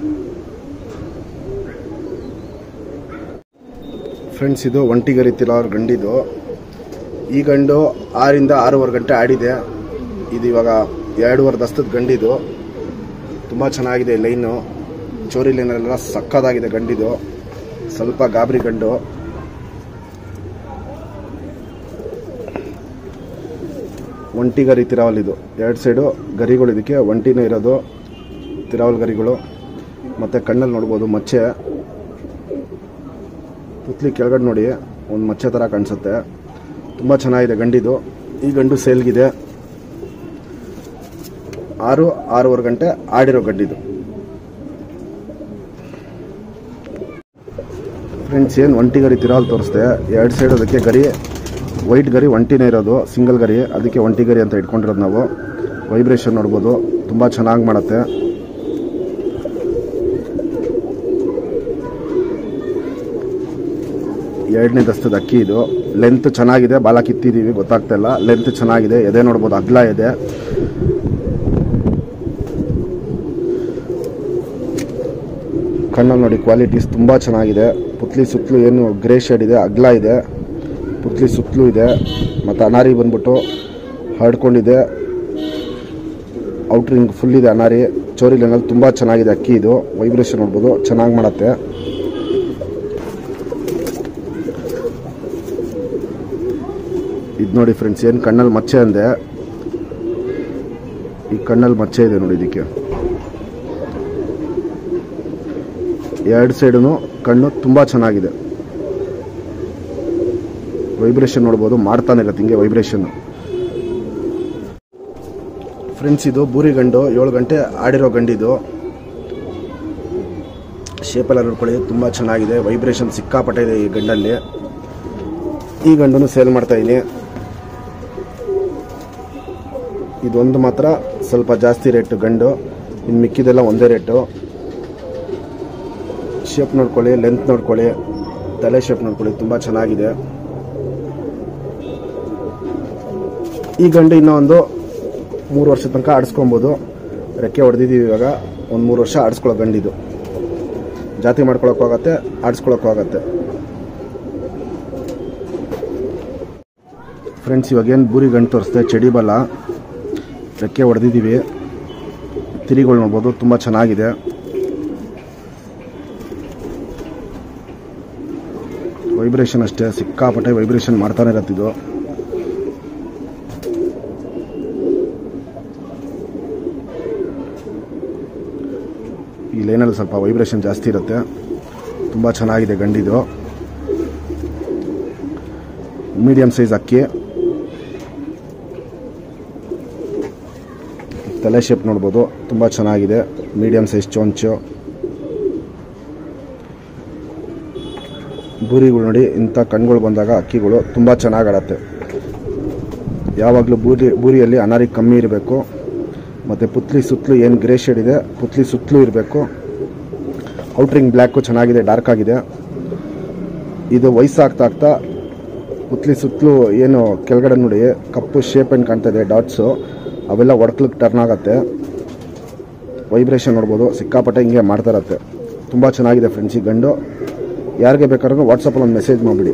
ಫ್ರೆಂಡ್ಸ್ ಇದು ಒಂಟಿಗರಿ ತಿಲೋರ್ ಗಂಡಿದು ಈ ಗಂಡು ಆರಿಂದ ಆರೂವರೆ ಗಂಟೆ ಆಡಿದೆ ಇದು ಇವಾಗ ಎರಡೂವರೆ ದಸ್ತದ ಗಂಡಿದು ತುಂಬ ಚೆನ್ನಾಗಿದೆ ಲೈನು ಚೋರಿ ಲೈನೆಲ್ಲ ಸಕ್ಕದಾಗಿದೆ ಗಂಡಿದು ಸ್ವಲ್ಪ ಗಾಬರಿ ಗಂಡು ಒಂಟಿ ಗರಿ ತಿರಾವಲ್ ಇದು ಎರಡು ಸೈಡು ಗರಿಗಳು ಇದಕ್ಕೆ ಒಂಟಿನೇ ಇರೋದು ತಿರಾವಲ್ ಗರಿಗಳು ಮತ್ತು ಕಣ್ಣಲ್ಲಿ ನೋಡ್ಬೋದು ಮಚ್ಚೆ ಪುತ್ಲಿ ಕೆಳಗಡೆ ನೋಡಿ ಒಂದು ಮಚ್ಚೆ ಥರ ಕಾಣಿಸುತ್ತೆ ತುಂಬ ಚೆನ್ನಾಗಿದೆ ಗಂಡಿದು ಈ ಗಂಡು ಸೇಲ್ಗಿದೆ ಆರು ಆರೂವರೆ ಗಂಟೆ ಆಡಿರೋ ಗಂಡಿದು ಫ್ರೆಂಡ್ಸ್ ಏನು ಒಂಟಿ ಗರಿ ತಿರಾವಲ್ ತೋರಿಸ್ದೆ ಎರಡು ಸೈಡ್ ಅದಕ್ಕೆ ಗರಿ ವೈಟ್ ಗರಿ ಒಂಟಿನೇ ಇರೋದು ಸಿಂಗಲ್ ಗರಿ ಅದಕ್ಕೆ ಒಂಟಿ ಗರಿ ಅಂತ ಇಟ್ಕೊಂಡಿರೋದು ನಾವು ವೈಬ್ರೇಷನ್ ನೋಡ್ಬೋದು ತುಂಬ ಚೆನ್ನಾಗಿ ಮಾಡುತ್ತೆ ಎರಡನೇ ದಸ್ತದ ಅಕ್ಕಿ ಇದು ಲೆಂತ್ ಚೆನ್ನಾಗಿದೆ ಬಾಲ ಕಿತ್ತಿದ್ದೀವಿ ಗೊತ್ತಾಗ್ತಾ ಇಲ್ಲ ಲೆಂತ್ ಚೆನ್ನಾಗಿದೆ ಎದೆ ನೋಡ್ಬೋದು ಅಗ್ಲ ಇದೆ ಕಣ್ಣಲ್ಲಿ ನೋಡಿ ಕ್ವಾಲಿಟೀಸ್ ತುಂಬ ಚೆನ್ನಾಗಿದೆ ಪುತ್ಲಿ ಸುತ್ತಲೂ ಏನು ಗ್ರೇ ಶೇಡ್ ಇದೆ ಅಗ್ಲ ಇದೆ ಪುತ್ಲಿ ಸುತ್ತಲೂ ಇದೆ ಮತ್ತು ಅನಾರಿ ಬಂದ್ಬಿಟ್ಟು ಹರಡ್ಕೊಂಡಿದೆ ಔಟ್ರಿಂಗ್ ಫುಲ್ ಇದೆ ಅನಾರಿ ಚೋರಿ ಲೈನಲ್ಲಿ ತುಂಬ ಚೆನ್ನಾಗಿದೆ ಅಕ್ಕಿ ಇದು ವೈಬ್ರೇಷನ್ ನೋಡ್ಬೋದು ಚೆನ್ನಾಗಿ ಮಾಡುತ್ತೆ ಇದು ನೋಡಿ ಫ್ರೆಂಡ್ಸ್ ಏನು ಕಣ್ಣಲ್ಲಿ ಮಚ್ಚೆ ಅಂದೆ ಈ ಕಣ್ಣಲ್ಲಿ ಮಚ್ಚೆ ಇದೆ ನೋಡಿ ಇದಕ್ಕೆ ಎರಡು ಸೈಡು ಕಣ್ಣು ತುಂಬ ಚೆನ್ನಾಗಿದೆ ವೈಬ್ರೇಷನ್ ನೋಡ್ಬೋದು ಮಾಡ್ತಾನೆ ಇರುತ್ತೆ ಹಿಂಗೆ ವೈಬ್ರೇಷನ್ ಫ್ರೆಂಡ್ಸ್ ಇದು ಬೂರಿ ಗಂಡು ಏಳು ಗಂಟೆ ಆಡಿರೋ ಗಂಡಿದು ಶೇಪೆಲ್ಲ ನೋಡ್ಕೊಳ್ಳಿ ತುಂಬ ಚೆನ್ನಾಗಿದೆ ವೈಬ್ರೇಷನ್ ಸಿಕ್ಕಾಪಟ್ಟೆ ಇದೆ ಈ ಗಂಡಲ್ಲಿ ಈ ಗಂಡನ್ನು ಸೇಲ್ ಮಾಡ್ತಾ ಇದ್ದೀನಿ ಇದೊಂದು ಮಾತ್ರ ಸ್ವಲ್ಪ ಜಾಸ್ತಿ ರೇಟು ಗಂಡು ಇನ್ನು ಮಿಕ್ಕಿದೆಲ್ಲ ಒಂದೇ ರೇಟು ಶೇಪ್ ನೋಡ್ಕೊಳ್ಳಿ ಲೆಂತ್ ನೋಡ್ಕೊಳ್ಳಿ ತಲೆ ಶೇಪ್ ನೋಡ್ಕೊಳ್ಳಿ ತುಂಬ ಚೆನ್ನಾಗಿದೆ ಈ ಗಂಡು ಇನ್ನೂ ಒಂದು ಮೂರು ವರ್ಷದ ತನಕ ಆಡಿಸ್ಕೊಬೋದು ರೆಕ್ಕೆ ಹೊಡೆದಿದ್ದೀವಿ ಇವಾಗ ಒಂದು ಮೂರು ವರ್ಷ ಆಡಿಸ್ಕೊಳ್ಳೋ ಗಂಡಿದು ಜಾತಿ ಮಾಡ್ಕೊಳಕ್ಕಾಗತ್ತೆ ಆಡಿಸ್ಕೊಳಕ್ಕಾಗತ್ತೆ ಫ್ರೆಂಡ್ಸ್ ಇವಾಗ ಏನು ಬೂರಿ ಗಂಟು ತೋರಿಸ್ದೆ ಚಡಿ ಬಲ ರೆಕ್ಕೆ ಹೊಡೆದಿದ್ದೀವಿ ತಿರಿಗಳು ನೋಡ್ಬೋದು ತುಂಬ ಚೆನ್ನಾಗಿದೆ ವೈಬ್ರೇಷನ್ ಅಷ್ಟೇ ಸಿಕ್ಕಾಪಟ್ಟೆ ವೈಬ್ರೇಷನ್ ಮಾಡ್ತಾನೆ ಇರತ್ತಿದ್ದು ಈ ಲೈನಲ್ಲಿ ಸ್ವಲ್ಪ ವೈಬ್ರೇಷನ್ ಜಾಸ್ತಿ ಇರುತ್ತೆ ತುಂಬ ಚೆನ್ನಾಗಿದೆ ಗಂಡಿದು ಮೀಡಿಯಂ ಸೈಜ್ ಅಕ್ಕಿ ತಲೆ ಶೇಪ್ ನೋಡ್ಬೋದು ತುಂಬ ಚೆನ್ನಾಗಿದೆ ಮೀಡಿಯಂ ಸೈಜ್ ಚೊಂಚು ಬೂರಿಗಳು ನೋಡಿ ಇಂಥ ಕಣ್ಗಳು ಬಂದಾಗ ಅಕ್ಕಿಗಳು ತುಂಬ ಚೆನ್ನಾಗಿ ಆಡತ್ತೆ ಯಾವಾಗಲೂ ಬೂರಿ ಬೂರಿಯಲ್ಲಿ ಅನಾರಿ ಕಮ್ಮಿ ಇರಬೇಕು ಮತ್ತು ಪುತ್ಲಿ ಸುತ್ತಲೂ ಏನು ಗ್ರೇ ಶೇಡ್ ಇದೆ ಪುತ್ಲಿ ಸುತ್ತಲೂ ಇರಬೇಕು ಔಟ್ರಿಂಗ್ ಬ್ಲ್ಯಾಕು ಚೆನ್ನಾಗಿದೆ ಡಾರ್ಕ್ ಆಗಿದೆ ಇದು ವಯಸ್ಸಾಗ್ತಾ ಆಗ್ತಾ ಪುತ್ಲಿ ಸುತ್ತಲೂ ಏನು ಕೆಳಗಡೆ ನೋಡಿ ಕಪ್ಪು ಶೇಪ್ ಏನು ಕಾಣ್ತಾ ಇದೆ ಡಾಟ್ಸು ಅವೆಲ್ಲ ಒಡ್ಕ್ಲಿಕ್ಕೆ ಟರ್ನ್ ಆಗುತ್ತೆ ವೈಬ್ರೇಷನ್ ನೋಡ್ಬೋದು ಸಿಕ್ಕಾಪಟ್ಟೆ ಹಿಂಗೆ ಮಾಡ್ತಾ ಇರತ್ತೆ ತುಂಬ ಚೆನ್ನಾಗಿದೆ ಫ್ರೆಂಡ್ಸ್ ಈ ಗಂಡು ಯಾರಿಗೆ ಬೇಕಾದ್ರೂ ವಾಟ್ಸಪ್ಪಲ್ಲಿ ಒಂದು ಮೆಸೇಜ್ ಮಾಡಿಬಿಡಿ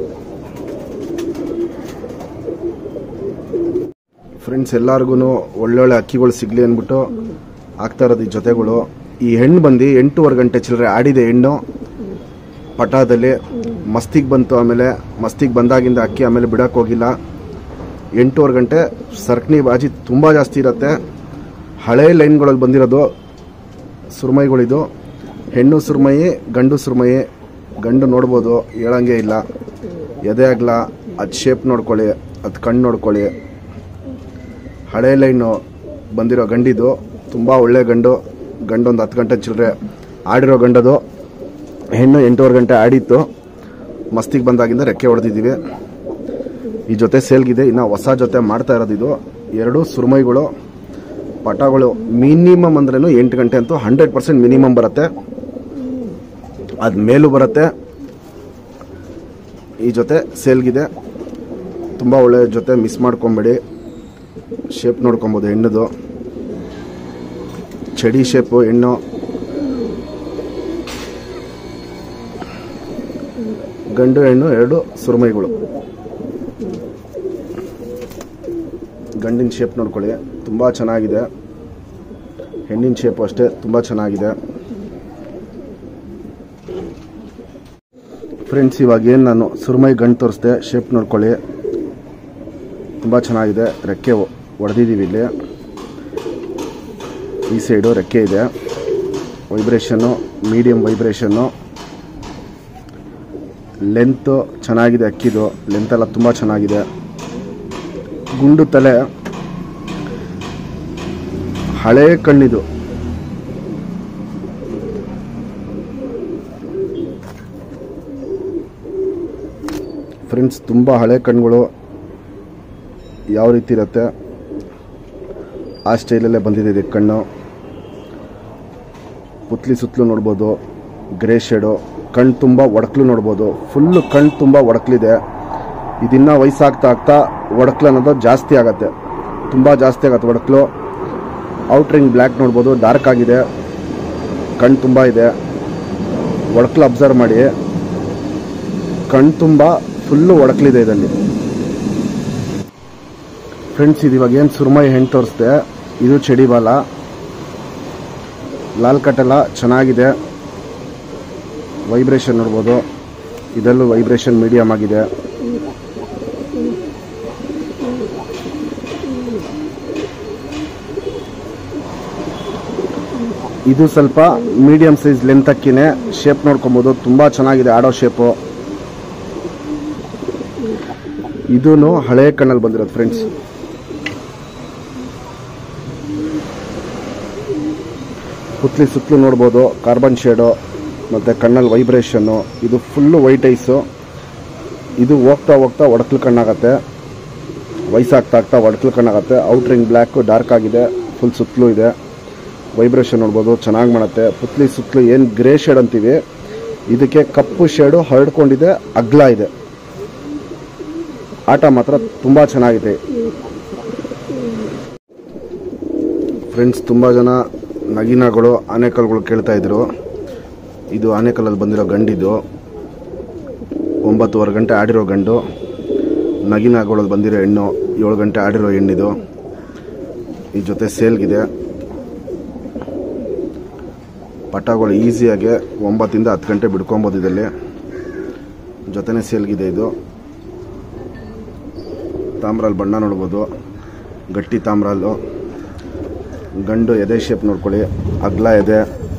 ಫ್ರೆಂಡ್ಸ್ ಎಲ್ಲರಿಗೂ ಒಳ್ಳೊಳ್ಳೆ ಅಕ್ಕಿಗಳು ಸಿಗಲಿ ಅಂದ್ಬಿಟ್ಟು ಆಗ್ತಾ ಇರೋದು ಈ ಜೊತೆಗಳು ಈ ಹೆಣ್ಣು ಬಂದು ಎಂಟೂವರೆ ಗಂಟೆ ಚಿಲ್ಲರೆ ಆಡಿದೆ ಹೆಣ್ಣು ಪಟಾದಲ್ಲಿ ಮಸ್ತಿಗೆ ಬಂತು ಆಮೇಲೆ ಮಸ್ತಿಗೆ ಬಂದಾಗಿಂದ ಅಕ್ಕಿ ಆಮೇಲೆ ಬಿಡಕ್ಕೆ ಹೋಗಿಲ್ಲ ಎಂಟೂವರೆ ಗಂಟೆ ಸರ್ಕನಿ ಬಾಜಿ ತುಂಬ ಜಾಸ್ತಿ ಇರುತ್ತೆ ಹಳೆ ಲೈನ್ಗಳಲ್ಲಿ ಬಂದಿರೋದು ಸುರ್ಮೈಗಳಿದು ಹೆಣ್ಣು ಸುರ್ಮಯಿ ಗಂಡು ಸುರ್ಮಯಿ ಗಂಡು ನೋಡ್ಬೋದು ಹೇಳಂಗೆ ಇಲ್ಲ ಎದೆ ಆಗಲ ಅದು ಶೇಪ್ ನೋಡ್ಕೊಳ್ಳಿ ಅದು ಕಣ್ಣು ನೋಡ್ಕೊಳ್ಳಿ ಹಳೆ ಲೈನು ಬಂದಿರೋ ಗಂಡಿದು ತುಂಬ ಒಳ್ಳೆ ಗಂಡು ಗಂಡು ಒಂದು ಹತ್ತು ಗಂಟೆ ಚಿಲ್ಲರೆ ಆಡಿರೋ ಗಂಡದು ಹೆಣ್ಣು ಎಂಟೂವರೆ ಗಂಟೆ ಆಡಿತ್ತು ಮಸ್ತಿಗೆ ಬಂದಾಗಿಂದ ರೆಕ್ಕೆ ಹೊಡೆದಿದ್ದೀವಿ ಈ ಜೊತೆ ಸೇಲ್ಗಿದೆ ಇನ್ನು ಹೊಸ ಜೊತೆ ಮಾಡ್ತಾ ಇರೋದು ಇದು ಎರಡು ಸುರ್ಮೈಗಳು ಪಟಗಳು ಮಿನಿಮಮ್ ಅಂದ್ರೇನು ಎಂಟು ಗಂಟೆ ಅಂತೂ ಹಂಡ್ರೆಡ್ ಪರ್ಸೆಂಟ್ ಮಿನಿಮಮ್ ಬರುತ್ತೆ ಅದು ಮೇಲೂ ಬರುತ್ತೆ ಈ ಜೊತೆ ಸೇಲ್ಗಿದೆ ತುಂಬ ಒಳ್ಳೆ ಜೊತೆ ಮಿಸ್ ಮಾಡ್ಕೊಬೇಡಿ ಶೇಪ್ ನೋಡ್ಕೊಬೋದು ಹೆಣ್ಣದು ಚಡಿ ಶೇಪು ಹೆಣ್ಣು ಗಂಡು ಹೆಣ್ಣು ಎರಡು ಸುರುಮೈಗಳು ಗಂಡಿನ ಶೇಪ್ ನೋಡ್ಕೊಳ್ಳಿ ತುಂಬ ಚೆನ್ನಾಗಿದೆ ಹೆಣ್ಣಿನ ಶೇಪು ಅಷ್ಟೇ ತುಂಬ ಚೆನ್ನಾಗಿದೆ ಫ್ರೆಂಡ್ಸ್ ಇವಾಗ ಏನು ನಾನು ಸುರುಮೈ ಗಂಡು ತೋರಿಸ್ದೆ ಶೇಪ್ ನೋಡ್ಕೊಳ್ಳಿ ತುಂಬ ಚೆನ್ನಾಗಿದೆ ರೆಕ್ಕೆ ಹೊಡೆದಿದ್ದೀವಿ ಇಲ್ಲಿ ಈ ಸೈಡು ರೆಕ್ಕೆ ಇದೆ ವೈಬ್ರೇಷನ್ನು ಮೀಡಿಯಮ್ ವೈಬ್ರೇಷನ್ನು ಲೆಂತು ಚೆನ್ನಾಗಿದೆ ಅಕ್ಕಿದು ಲೆಂತ್ ಎಲ್ಲ ತುಂಬ ಚೆನ್ನಾಗಿದೆ ಗುಂಡು ತಲೆ ಹಳೇ ಕಣ್ಣಿದು ಫ್ರೆಂಡ್ಸ್ ತುಂಬ ಹಳೆ ಕಣ್ಗಳು ಯಾವ ರೀತಿ ಇರುತ್ತೆ ಆ ಸ್ಟೈಲಲ್ಲೇ ಬಂದಿದೆ ಇದು ಕಣ್ಣು ಪುತ್ಲಿ ಸುತ್ತಲೂ ನೋಡ್ಬೋದು ಗ್ರೇ ಶೇಡು ಕಣ್ಣು ತುಂಬ ಒಡಕ್ಲು ನೋಡ್ಬೋದು ಫುಲ್ಲು ಕಣ್ಣು ತುಂಬ ಒಡಕ್ಲಿದೆ ಇದಿನ್ನ ವಯಸ್ಸಾಗ್ತಾ ಆಗ್ತಾ ಒಡಕ್ಲು ಅನ್ನೋದು ಜಾಸ್ತಿ ಆಗತ್ತೆ ತುಂಬ ಜಾಸ್ತಿ ಆಗತ್ತೆ ಒಡಕ್ಲು ಔಟ್ರಿಂಗ್ ಬ್ಲ್ಯಾಕ್ ನೋಡ್ಬೋದು ಡಾರ್ಕ್ ಆಗಿದೆ ಕಣ್ಣು ತುಂಬ ಇದೆ ಒಡಕ್ಲು ಅಬ್ಸರ್ವ್ ಮಾಡಿ ಕಣ್ಣು ತುಂಬ ಫುಲ್ಲು ಒಡಕ್ಲಿದೆ ಇದರಲ್ಲಿ ಫ್ರೆಂಡ್ಸ್ ಇದು ಇವಾಗ ಏನು ಸುರ್ಮೈ ಹೆಣ್ಣು ತೋರಿಸ್ದೆ ಇದು ಚಡಿ ಬಾಲ ಲಾಲ್ ಕಟ್ಟೆಲ್ಲ ಚೆನ್ನಾಗಿದೆ ವೈಬ್ರೇಷನ್ ನೋಡ್ಬೋದು ಇದರಲ್ಲೂ ವೈಬ್ರೇಷನ್ ಮೀಡಿಯಮ್ ಆಗಿದೆ ಇದು ಸ್ವಲ್ಪ ಮೀಡಿಯಂ ಸೈಜ್ ಲೆಂತ್ ಅಕ್ಕಿನೇ ಶೇಪ್ ನೋಡ್ಕೊಬೋದು ತುಂಬ ಚೆನ್ನಾಗಿದೆ ಆಡೋ ಶೇಪು ಇದೂ ಹಳೆ ಕಣ್ಣಲ್ಲಿ ಬಂದಿರೋದು ಫ್ರೆಂಡ್ಸ್ ಪುತ್ಲಿ ಸುತ್ತಲೂ ನೋಡ್ಬೋದು ಕಾರ್ಬನ್ ಶೇಡು ಮತ್ತು ಕಣ್ಣಲ್ಲಿ ವೈಬ್ರೇಷನ್ನು ಇದು ಫುಲ್ಲು ವೈಟ್ ಐಸು ಇದು ಹೋಗ್ತಾ ಹೋಗ್ತಾ ಒಡಕ್ಲು ಕಣ್ಣಾಗತ್ತೆ ವಯಸ್ಸಾಗ್ತಾ ಆಗ್ತಾ ಒಡಕ್ಲು ಕಣ್ಣಾಗತ್ತೆ ಔಟ್ರಿಂಗ್ ಬ್ಲ್ಯಾಕು ಡಾರ್ಕ್ ಆಗಿದೆ ಫುಲ್ ಸುತ್ತಲೂ ಇದೆ ವೈಬ್ರೇಷನ್ ನೋಡ್ಬೋದು ಚೆನ್ನಾಗಿ ಮಾಡುತ್ತೆ ಪುತ್ಲಿ ಸುತ್ತಲೂ ಏನು ಗ್ರೇ ಶೇಡ್ ಅಂತೀವಿ ಇದಕ್ಕೆ ಕಪ್ಪು ಶೇಡು ಹರಡ್ಕೊಂಡಿದೆ ಅಗ್ಲ ಇದೆ ಆಟ ಮಾತ್ರ ತುಂಬ ಚೆನ್ನಾಗಿದೆ ಫ್ರೆಂಡ್ಸ್ ತುಂಬ ಜನ ನಗಿನಗಳು ಆನೆಕಲ್ಗಳು ಕೇಳ್ತಾ ಇದ್ರು ಇದು ಆನೆಕಲ್ಲಲ್ಲಿ ಬಂದಿರೋ ಗಂಡಿದು ಒಂಬತ್ತುವರೆ ಗಂಟೆ ಆಡಿರೋ ಗಂಡು ನಗಿನಗಳಲ್ಲಿ ಬಂದಿರೋ ಹೆಣ್ಣು ಏಳು ಗಂಟೆ ಆಡಿರೋ ಹೆಣ್ಣಿದು ಈ ಜೊತೆ ಸೇಲ್ಗಿದೆ ಪಟಾಗಳು ಈಸಿಯಾಗಿ ಒಂಬತ್ತಿಂದ ಹತ್ತು ಗಂಟೆ ಬಿಡ್ಕೊಬೋದು ಇದರಲ್ಲಿ ಜೊತೆನೇ ಸೇಲ್ಗಿದೆ ಇದು ತಾಮ್ರಲ್ಲಿ ಬಣ್ಣ ನೋಡ್ಬೋದು ಗಟ್ಟಿ ತಾಮ್ರಲ್ಲು ಗಂಡು ಎದೆ ಶೇಪ್ ನೋಡ್ಕೊಳ್ಳಿ ಅಗ್ಲ ಎದೆ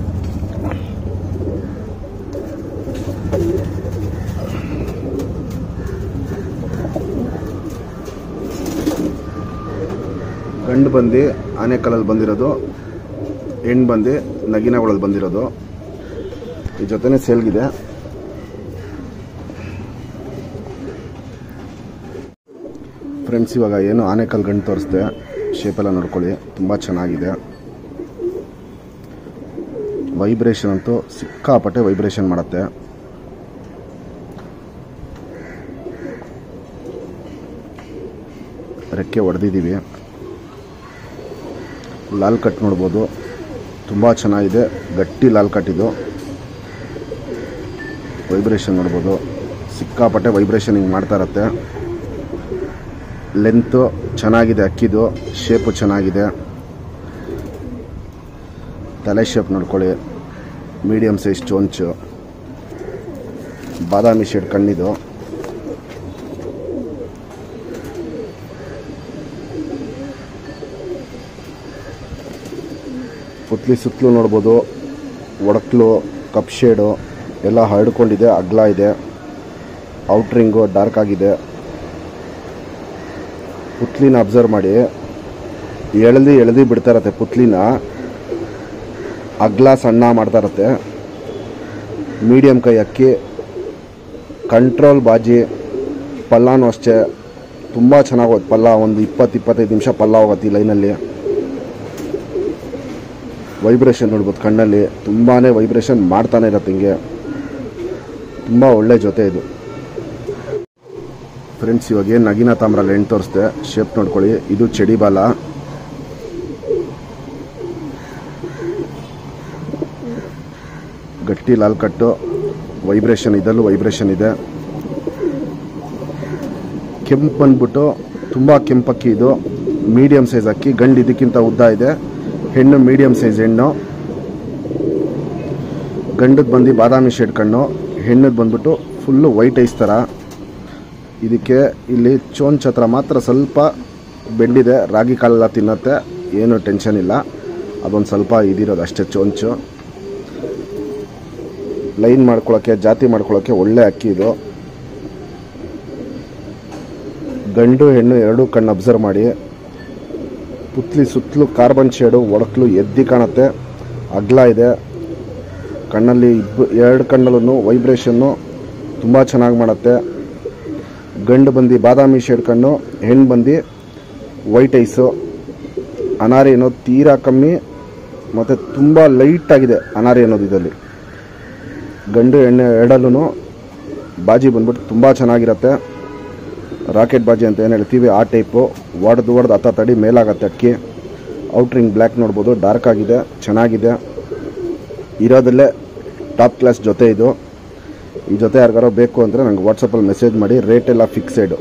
ಗಂಡು ಬಂದು ಆನೆಕಲ್ಲಲ್ಲಿ ಬಂದಿರೋದು ಹೆಣ್ಣು ಬಂದು ನಗಿನಗಳಲ್ಲಿ ಬಂದಿರೋದು ಈ ಜೊತೆನೇ ಸೇಲ್ಗಿದೆ ಫ್ರೆಂಡ್ಸ್ ಇವಾಗ ಏನು ಆನೆಕಲ್ ಗಂಡು ತೋರಿಸ್ದೆ ಶೇಪೆಲ್ಲ ನೋಡ್ಕೊಳ್ಳಿ ತುಂಬ ಚೆನ್ನಾಗಿದೆ ವೈಬ್ರೇಷನ್ ಅಂತೂ ಸಿಕ್ಕಾಪಟ್ಟೆ ವೈಬ್ರೇಷನ್ ಮಾಡುತ್ತೆ ರೆಕ್ಕೆ ಹೊಡೆದಿದ್ದೀವಿ ಲಾಲ್ ಕಟ್ ನೋಡ್ಬೋದು ತುಂಬ ಚೆನ್ನಾಗಿದೆ ಗಟ್ಟಿ ಲಾಲ್ ಕಟ್ ಇದು ವೈಬ್ರೇಷನ್ ನೋಡ್ಬೋದು ಸಿಕ್ಕಾಪಟ್ಟೆ ವೈಬ್ರೇಷನ್ ಹಿಂಗೆ ಮಾಡ್ತಾ ಇರತ್ತೆ ಲೆಂತು ಚೆನ್ನಾಗಿದೆ ಅಕ್ಕಿದು ಶೇಪು ಚೆನ್ನಾಗಿದೆ ತಲೆ ಶೇಪ್ ನೋಡ್ಕೊಳ್ಳಿ ಮೀಡಿಯಮ್ ಸೈಜ್ ಚೋಂಚು ಬಾದಾಮಿ ಶೇಡ್ ಕಣ್ಣಿದು ಪುತ್ಲಿ ಸುತ್ತಲೂ ನೋಡ್ಬೋದು ಒಡಕ್ಲು ಕಪ್ ಶೇಡು ಎಲ್ಲ ಹರಡ್ಕೊಂಡಿದೆ ಅಗ್ಲ ಇದೆ ಔಟ್ರಿಂಗು ಡಾರ್ಕ್ ಆಗಿದೆ ಪುತ್ಲಿನ ಅಬ್ಸರ್ವ್ ಮಾಡಿ ಎಳೆದು ಎಳೆದು ಬಿಡ್ತಾ ಇರತ್ತೆ ಪುತ್ಲಿನ ಅಗ್ಲ ಸಣ್ಣ ಮಾಡ್ತಾ ಇರತ್ತೆ ಮೀಡಿಯಮ್ ಕೈ ಅಕ್ಕಿ ಕಂಟ್ರೋಲ್ ಬಾಜಿ ಪಲ್ಲಾನು ಅಷ್ಟೇ ತುಂಬ ಚೆನ್ನಾಗಿ ಹೋಗುತ್ತೆ ಪಲ್ಲ ಒಂದು ಇಪ್ಪತ್ತು ಇಪ್ಪತ್ತೈದು ನಿಮಿಷ ಪಲ್ಲ ಹೋಗುತ್ತೆ ಈ ಲೈನಲ್ಲಿ ವೈಬ್ರೇಷನ್ ನೋಡ್ಬೋದು ಕಣ್ಣಲ್ಲಿ ತುಂಬಾ ವೈಬ್ರೇಷನ್ ಮಾಡ್ತಾನೆ ಇರತ್ತೆ ಹಿಂಗೆ ತುಂಬ ಒಳ್ಳೆ ಜೊತೆ ಇದು ಫ್ರೆಂಡ್ಸ್ ಇವಾಗ ಏನು ನಗಿನ ತಾಮ್ರಲ್ಲಿ ಎಣ್ಣೆ ತೋರಿಸ್ದೆ ಶೇಪ್ ನೋಡ್ಕೊಳ್ಳಿ ಇದು ಚಡಿ ಬಾಲ ಗಟ್ಟಿ ಲಾಲ್ ಕಟ್ಟು ವೈಬ್ರೇಷನ್ ಇದಲ್ಲೂ ವೈಬ್ರೇಷನ್ ಇದೆ ಕೆಂಪು ಬಂದ್ಬಿಟ್ಟು ತುಂಬ ಕೆಂಪಕ್ಕಿ ಇದು ಮೀಡಿಯಮ್ ಸೈಜ್ ಅಕ್ಕಿ ಗಂಡು ಇದಕ್ಕಿಂತ ಉದ್ದ ಇದೆ ಹೆಣ್ಣು ಮೀಡಿಯಮ್ ಸೈಜ್ ಹೆಣ್ಣು ಗಂಡದ್ ಬಂದು ಬಾದಾಮಿ ಶೇಡ್ ಕಣ್ಣು ಹೆಣ್ಣದು ಬಂದ್ಬಿಟ್ಟು ಫುಲ್ಲು ವೈಟ್ ಐಸ್ ಥರ ಇದಕ್ಕೆ ಇಲ್ಲಿ ಚೋಂಚ್ ಹತ್ರ ಮಾತ್ರ ಸ್ವಲ್ಪ ಬೆಂಡಿದೆ ರಾಗಿ ಕಾಳೆಲ್ಲ ತಿನ್ನತ್ತೆ ಏನು ಟೆನ್ಷನ್ ಇಲ್ಲ ಅದೊಂದು ಸ್ವಲ್ಪ ಇದಿರೋದು ಅಷ್ಟೇ ಚೋಂಚು ಲೈನ್ ಮಾಡ್ಕೊಳ್ಳೋಕ್ಕೆ ಜಾತಿ ಮಾಡ್ಕೊಳ್ಳೋಕ್ಕೆ ಒಳ್ಳೆ ಅಕ್ಕಿ ಇದು ಗಂಡು ಹೆಣ್ಣು ಎರಡೂ ಕಣ್ಣು ಅಬ್ಸರ್ವ್ ಮಾಡಿ ಪುತ್ಲಿ ಸುತ್ತಲೂ ಕಾರ್ಬನ್ ಶೇಡು ಒಡಕ್ಲು ಎದ್ದಿ ಕಾಣುತ್ತೆ ಅಗ್ಲ ಇದೆ ಕಣ್ಣಲ್ಲಿ ಇಬ್ಬ ಎರಡು ಕಣ್ಣಲ್ಲೂ ವೈಬ್ರೇಷನ್ನು ತುಂಬ ಚೆನ್ನಾಗಿ ಮಾಡುತ್ತೆ ಗಂಡು ಬಂದು ಬಾದಾಮಿ ಶೇಡ್ ಕಣ್ಣು ಹೆಣ್ಣು ಬಂದು ವೈಟ್ ಐಸು ಅನಾರಿ ಅನ್ನೋದು ತೀರಾ ಕಮ್ಮಿ ಮತ್ತು ತುಂಬ ಲೈಟಾಗಿದೆ ಅನಾರಿ ಅನ್ನೋದು ಇದರಲ್ಲಿ ಗಂಡು ಎಣ್ಣೆ ಎರಡಲ್ಲೂ ಬಾಜಿ ಬಂದ್ಬಿಟ್ಟು ತುಂಬ ಚೆನ್ನಾಗಿರುತ್ತೆ ರಾಕೆಟ್ ಬಾಜಿ ಅಂತ ಏನು ಹೇಳ್ತೀವಿ ಆ ಟೈಪು ಒಡೆದು ಒಡೆದು ಹತ್ತ ತಡಿ ಮೇಲಾಗತ್ತೆ ಅಕ್ಕಿ ಔಟ್ರಿಂಗ್ ಬ್ಲ್ಯಾಕ್ ನೋಡ್ಬೋದು ಡಾರ್ಕ್ ಆಗಿದೆ ಚೆನ್ನಾಗಿದೆ ಇರೋದಲ್ಲೇ ಟಾಪ್ ಕ್ಲಾಸ್ ಜೊತೆ ಇದು ಈ ಜೊತೆ ಯಾರಿಗಾರೋ ಬೇಕು ಅಂದರೆ ನಂಗೆ ವಾಟ್ಸಪ್ಪಲ್ಲಿ ಮೆಸೇಜ್ ಮಾಡಿ ರೇಟ್ ಎಲ್ಲ ಫಿಕ್ಸೆಡು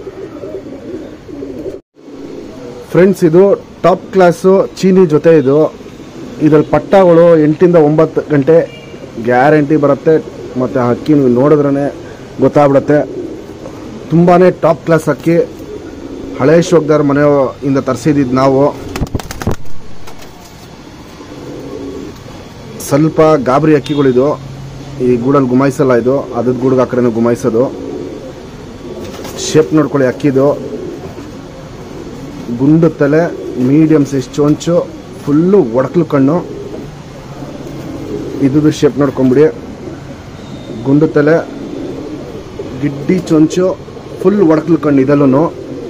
ಫ್ರೆಂಡ್ಸ್ ಇದು ಟಾಪ್ ಕ್ಲಾಸು ಚೀನಿ ಜೊತೆ ಇದು ಇದರಲ್ಲಿ ಪಟ್ಟಗಳು ಎಂಟಿಂದ ಒಂಬತ್ತು ಗಂಟೆ ಗ್ಯಾರಂಟಿ ಬರುತ್ತೆ ಮತ್ತು ಅಕ್ಕಿ ನೀವು ನೋಡಿದ್ರೇ ಗೊತ್ತಾಗ್ಬಿಡುತ್ತೆ ತುಂಬಾ ಟಾಪ್ ಕ್ಲಾಸ್ ಅಕ್ಕಿ ಹಳೆ ಶೋಕ್ದಾರ್ ಮನೆಯಿಂದ ತರಿಸಿದ್ದು ನಾವು ಸ್ವಲ್ಪ ಗಾಬರಿ ಅಕ್ಕಿಗಳಿದು ಈ ಗೂಡಲ್ಲಿ ಗುಮಾಯಿಸಲ್ಲ ಇದು ಅದ್ರ ಗೂಡ್ಗೆ ಆ ಕಡೆನೂ ಗುಮಾಯಿಸೋದು ಶೇಪ್ ನೋಡ್ಕೊಳ್ಳಿ ಅಕ್ಕಿದು ಗುಂಡು ತಲೆ ಮೀಡಿಯಮ್ ಸೈಜ್ ಚೋಂಚು ಫುಲ್ಲು ಒಡಕಲು ಕಣ್ಣು ಇದ್ದು ಶೇಪ್ ನೋಡ್ಕೊಂಬಿಡಿ ಗುಂಡು ತಲೆ ಗಿಡ್ಡಿ ಚೊಂಚು ಫುಲ್ ಒಡಕಲು ಕಣ್ಣು ಇದಲ್ಲೂ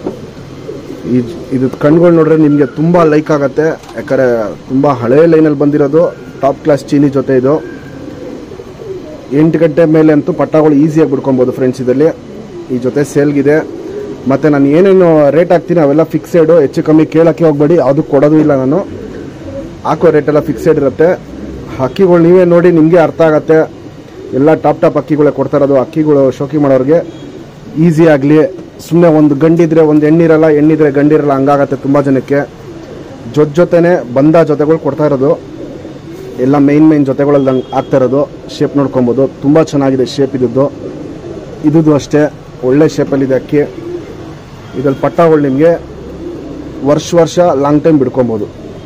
ಇದು ಕಣ್ಗಳು ನೋಡ್ರೆ ನಿಮಗೆ ತುಂಬ ಲೈಕ್ ಆಗುತ್ತೆ ಯಾಕಂದರೆ ತುಂಬ ಹಳೆ ಲೈನಲ್ಲಿ ಬಂದಿರೋದು ಟಾಪ್ ಕ್ಲಾಸ್ ಚೀನಿ ಜೊತೆ ಇದು ಎಂಟು ಗಂಟೆ ಮೇಲೆ ಅಂತೂ ಪಟ್ಟಗಳು ಈಸಿಯಾಗಿ ಬಿಡ್ಕೊಬೋದು ಫ್ರೆಂಡ್ಸ್ ಇದರಲ್ಲಿ ಈ ಜೊತೆ ಸೇಲ್ಗಿದೆ ಮತ್ತು ನಾನು ಏನೇನು ರೇಟ್ ಹಾಕ್ತೀನಿ ಅವೆಲ್ಲ ಫಿಕ್ಸೆಡು ಹೆಚ್ಚು ಕಮ್ಮಿ ಕೇಳೋಕ್ಕೆ ಹೋಗ್ಬೇಡಿ ಅದು ಕೊಡೋದು ಇಲ್ಲ ನಾನು ಹಾಕೋ ರೇಟೆಲ್ಲ ಫಿಕ್ಸೆಡ್ ಇರುತ್ತೆ ಅಕ್ಕಿಗಳು ನೀವೇ ನೋಡಿ ನಿಮಗೆ ಅರ್ಥ ಆಗತ್ತೆ ಎಲ್ಲ ಟಾಪ್ ಟಾಪ್ ಅಕ್ಕಿಗಳೇ ಕೊಡ್ತಾ ಇರೋದು ಅಕ್ಕಿಗಳು ಶೋಕಿ ಮಾಡೋರಿಗೆ ಈಸಿ ಆಗಲಿ ಸುಮ್ಮನೆ ಒಂದು ಗಂಡಿದ್ರೆ ಒಂದು ಹೆಣ್ಣಿರಲ್ಲ ಹೆಣ್ಣಿದ್ರೆ ಗಂಡಿರಲ್ಲ ಹಂಗಾಗತ್ತೆ ತುಂಬ ಜನಕ್ಕೆ ಜೊತೆ ಜೊತೆನೆ ಬಂದ ಜೊತೆಗಳು ಕೊಡ್ತಾ ಇರೋದು ಎಲ್ಲ ಮೈನ್ ಮೈನ್ ಜೊತೆಗಳಲ್ಲಿ ಆಗ್ತಾ ಇರೋದು ಶೇಪ್ ನೋಡ್ಕೊಬೋದು ತುಂಬ ಚೆನ್ನಾಗಿದೆ ಶೇಪ್ ಇದ್ದದ್ದು ಇದ್ದು ಅಷ್ಟೇ ಒಳ್ಳೆ ಶೇಪಲ್ಲಿದೆ ಅಕ್ಕಿ ಇದ್ರಲ್ಲಿ ಪಟ್ಟಗಳು ನಿಮಗೆ ವರ್ಷ ವರ್ಷ ಲಾಂಗ್ ಟೈಮ್ ಬಿಡ್ಕೊಬೋದು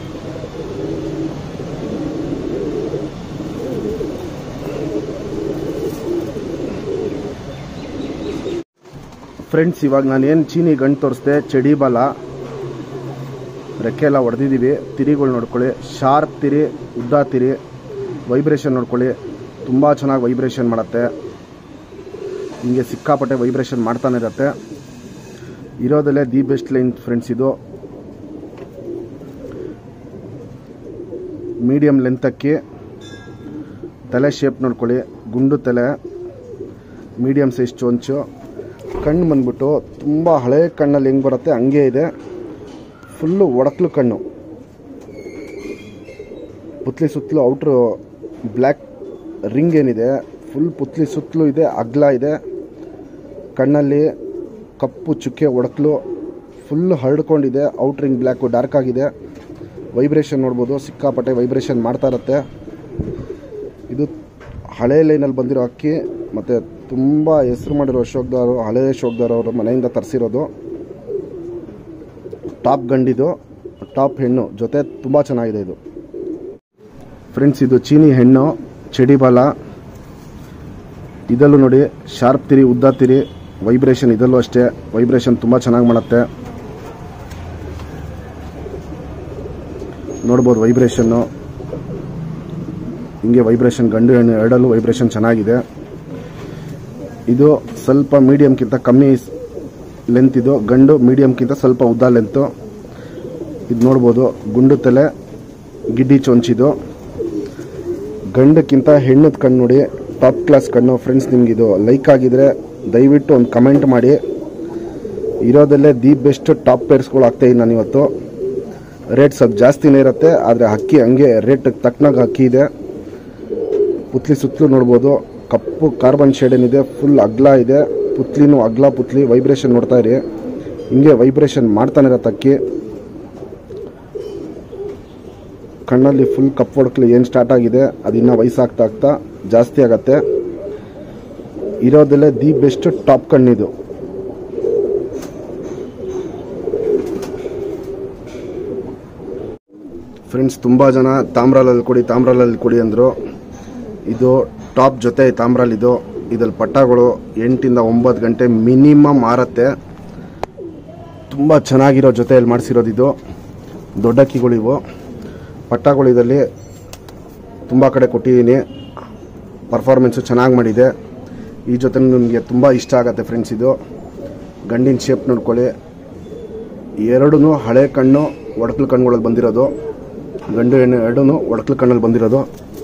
ಫ್ರೆಂಡ್ಸ್ ಇವಾಗ ನಾನು ಏನು ಚೀನಿ ಗಂಟು ತೋರಿಸ್ದೆ ಚಡಿ ಬಾಲ ರೆಕ್ಕೆ ಎಲ್ಲ ಹೊಡೆದಿದ್ದೀವಿ ತಿರಿಗಳು ನೋಡ್ಕೊಳ್ಳಿ ಶಾರ್ಪ್ ತಿರಿ ಉದ್ದ ತಿರಿ ವೈಬ್ರೇಷನ್ ನೋಡ್ಕೊಳ್ಳಿ ತುಂಬ ಚೆನ್ನಾಗಿ ವೈಬ್ರೇಷನ್ ಮಾಡುತ್ತೆ ಹಿಂಗೆ ಸಿಕ್ಕಾಪಟ್ಟೆ ವೈಬ್ರೇಷನ್ ಮಾಡ್ತಾನೆ ಇರುತ್ತೆ ಇರೋದಲ್ಲೇ ದಿ ಬೆಸ್ಟ್ ಲೈನ್ ಫ್ರೆಂಡ್ಸ್ ಇದು ಮೀಡಿಯಮ್ ಲೆಂತ್ ಅಕ್ಕಿ ತಲೆ ಶೇಪ್ ನೋಡ್ಕೊಳ್ಳಿ ಗುಂಡು ತಲೆ ಮೀಡಿಯಮ್ ಸೈಜ್ ಚೊಂಚು ಕಣ್ಣು ಬಂದ್ಬಿಟ್ಟು ತುಂಬ ಹಳೆ ಕಣ್ಣಲ್ಲಿ ಹೆಂಗೆ ಬರುತ್ತೆ ಹಂಗೆ ಇದೆ ಫುಲ್ಲು ಒಡಕ್ಲು ಕಣ್ಣು ಪುತ್ಲಿ ಸುತ್ತಲೂ ಔಟ್ರು ಬ್ಲ್ಯಾಕ್ ರಿಂಗ್ ಏನಿದೆ ಫುಲ್ ಪುತ್ಲಿ ಸುತ್ತಲೂ ಇದೆ ಅಗ್ಲ ಇದೆ ಕಣ್ಣಲ್ಲಿ ಕಪ್ಪು ಚುಕ್ಕೆ ಒಡಕ್ಲು ಫುಲ್ ಹರಡ್ಕೊಂಡಿದೆ ಔಟ್ ರಿಂಗ್ ಬ್ಲ್ಯಾಕು ಡಾರ್ಕ್ ಆಗಿದೆ ವೈಬ್ರೇಷನ್ ನೋಡ್ಬೋದು ಸಿಕ್ಕಾಪಟ್ಟೆ ವೈಬ್ರೇಷನ್ ಮಾಡ್ತಾ ಇರುತ್ತೆ ಇದು ಹಳೆ ಲೈನಲ್ಲಿ ಬಂದಿರೋ ಅಕ್ಕಿ ಮತ್ತು ತುಂಬ ಹೆಸರು ಮಾಡಿರೋ ಅಶೋಕ್ದಾರು ಹಳೆ ಅಶೋಕ್ದಾರ್ ಅವರು ಮನೆಯಿಂದ ತರಿಸಿರೋದು ಟಾಪ್ ಗಂಡಿದು ಟಾಪ್ ಹೆಣ್ಣು ಜೊತೆ ತುಂಬ ಚೆನ್ನಾಗಿದೆ ಇದು ಫ್ರೆಂಡ್ಸ್ ಇದು ಚೀನಿ ಹೆಣ್ಣು ಚಡಿ ಬಾಲ ಇದಲ್ಲೂ ನೋಡಿ ಶಾರ್ಪ್ ತಿರಿ ಉದ್ದ ತಿರಿ ವೈಬ್ರೇಷನ್ ಇದಲ್ಲೂ ಅಷ್ಟೇ ವೈಬ್ರೇಷನ್ ತುಂಬ ಚೆನ್ನಾಗಿ ಮಾಡುತ್ತೆ ನೋಡ್ಬೋದು ವೈಬ್ರೇಷನ್ನು ಹಿಂಗೆ ವೈಬ್ರೇಷನ್ ಗಂಡು ಹೆಣ್ಣು ಎರಡಲ್ಲೂ ವೈಬ್ರೇಷನ್ ಚೆನ್ನಾಗಿದೆ ಇದು ಸ್ವಲ್ಪ ಮೀಡಿಯಮ್ಗಿಂತ ಕಮ್ಮಿ ಲೆಂತ್ ಇದು ಗಂಡು ಮೀಡಿಯಮ್ಗಿಂತ ಸ್ವಲ್ಪ ಉದ್ದ ಲೆಂತು ಇದು ನೋಡ್ಬೋದು ಗುಂಡು ತಲೆ ಗಿಡ್ಡಿ ಚೊಂಚಿದು ಗಂಡಕ್ಕಿಂತ ಹೆಣ್ಣದ ಕಣ್ಣು ನೋಡಿ ಟಾಪ್ ಕ್ಲಾಸ್ ಕಣ್ಣು ಫ್ರೆಂಡ್ಸ್ ನಿಮಗಿದು ಲೈಕ್ ಆಗಿದ್ರೆ ದಯವಿಟ್ಟು ಒಂದು ಕಮೆಂಟ್ ಮಾಡಿ ಇರೋದಲ್ಲೇ ದಿ ಬೆಸ್ಟ್ ಟಾಪ್ ಪೇರ್ಸ್ಗಳು ಆಗ್ತಾಯಿದ್ದೀನಿ ನಾನು ಇವತ್ತು ರೇಟ್ ಸ್ವಲ್ಪ ಜಾಸ್ತಿನೇ ಇರುತ್ತೆ ಆದರೆ ಅಕ್ಕಿ ಹಂಗೆ ರೇಟ್ ತಕ್ಕನಾಗ ಅಕ್ಕಿ ಇದೆ ಪುತ್ಲಿ ಸುತ್ತಲೂ ನೋಡ್ಬೋದು ಕಪ್ಪು ಕಾರ್ಬನ್ ಶೇಡ್ ಏನಿದೆ ಫುಲ್ ಅಗ್ಲ ಇದೆ ಪುತ್ಲಿನೂ ಅಗ್ಲ ಪುತ್ಲಿ ವೈಬ್ರೇಷನ್ ನೋಡ್ತಾ ಇರಿ ಹಿಂಗೆ ವೈಬ್ರೇಷನ್ ಮಾಡ್ತಾನೆ ಇರತ್ತೆ ಅಕ್ಕಿ ಕಣ್ಣಲ್ಲಿ ಫುಲ್ ಕಪ್ಪು ಹೊಡ್ಕಲು ಏನು ಸ್ಟಾರ್ಟ್ ಆಗಿದೆ ಅದಿನ್ನ ವಯಸ್ಸಾಗ್ತಾ ಆಗ್ತಾ ಜಾಸ್ತಿ ಆಗತ್ತೆ ಇರೋದಲ್ಲೇ ದಿ ಬೆಸ್ಟ್ ಟಾಪ್ ಕಣ್ಣಿದು ಫ್ರೆಂಡ್ಸ್ ತುಂಬ ಜನ ತಾಮ್ರಾಲಲ್ಲಿ ಕೊಡಿ ತಾಮ್ರಾಲಲ್ಲಿ ಕೊಡಿ ಅಂದರು ಇದು ಟಾಪ್ ಜೊತೆ ತಾಮ್ರಲ್ಲಿ ಇದು ಇದ್ರಲ್ಲಿ ಪಟ್ಟಗಳು ಎಂಟಿಂದ ಒಂಬತ್ತು ಗಂಟೆ ಮಿನಿಮಮ್ ಮಾರತ್ತೆ ತುಂಬ ಚೆನ್ನಾಗಿರೋ ಜೊತೆಯಲ್ಲಿ ಮಾಡಿಸಿರೋದು ಇದು ದೊಡ್ಡ ಅಕ್ಕಿಗಳಿವು ಪಟ್ಟಗಳು ಇದರಲ್ಲಿ ತುಂಬ ಕಡೆ ಕೊಟ್ಟಿದ್ದೀನಿ ಪರ್ಫಾರ್ಮೆನ್ಸು ಚೆನ್ನಾಗಿ ಮಾಡಿದೆ ಈ ಜೊತೆ ನಿಮಗೆ ತುಂಬ ಇಷ್ಟ ಆಗುತ್ತೆ ಫ್ರೆಂಡ್ಸ್ ಇದು ಗಂಡಿನ ಶೇಪ್ ನೋಡ್ಕೊಳ್ಳಿ ಎರಡೂ ಹಳೆ ಕಣ್ಣು ಒಡಕಲು ಕಣ್ಣುಗಳಲ್ಲಿ ಬಂದಿರೋದು ಗಂಡು ಹೆಣ್ಣು ಎರಡೂ ಒಡಕಲು ಕಣ್ಣಲ್ಲಿ ಬಂದಿರೋದು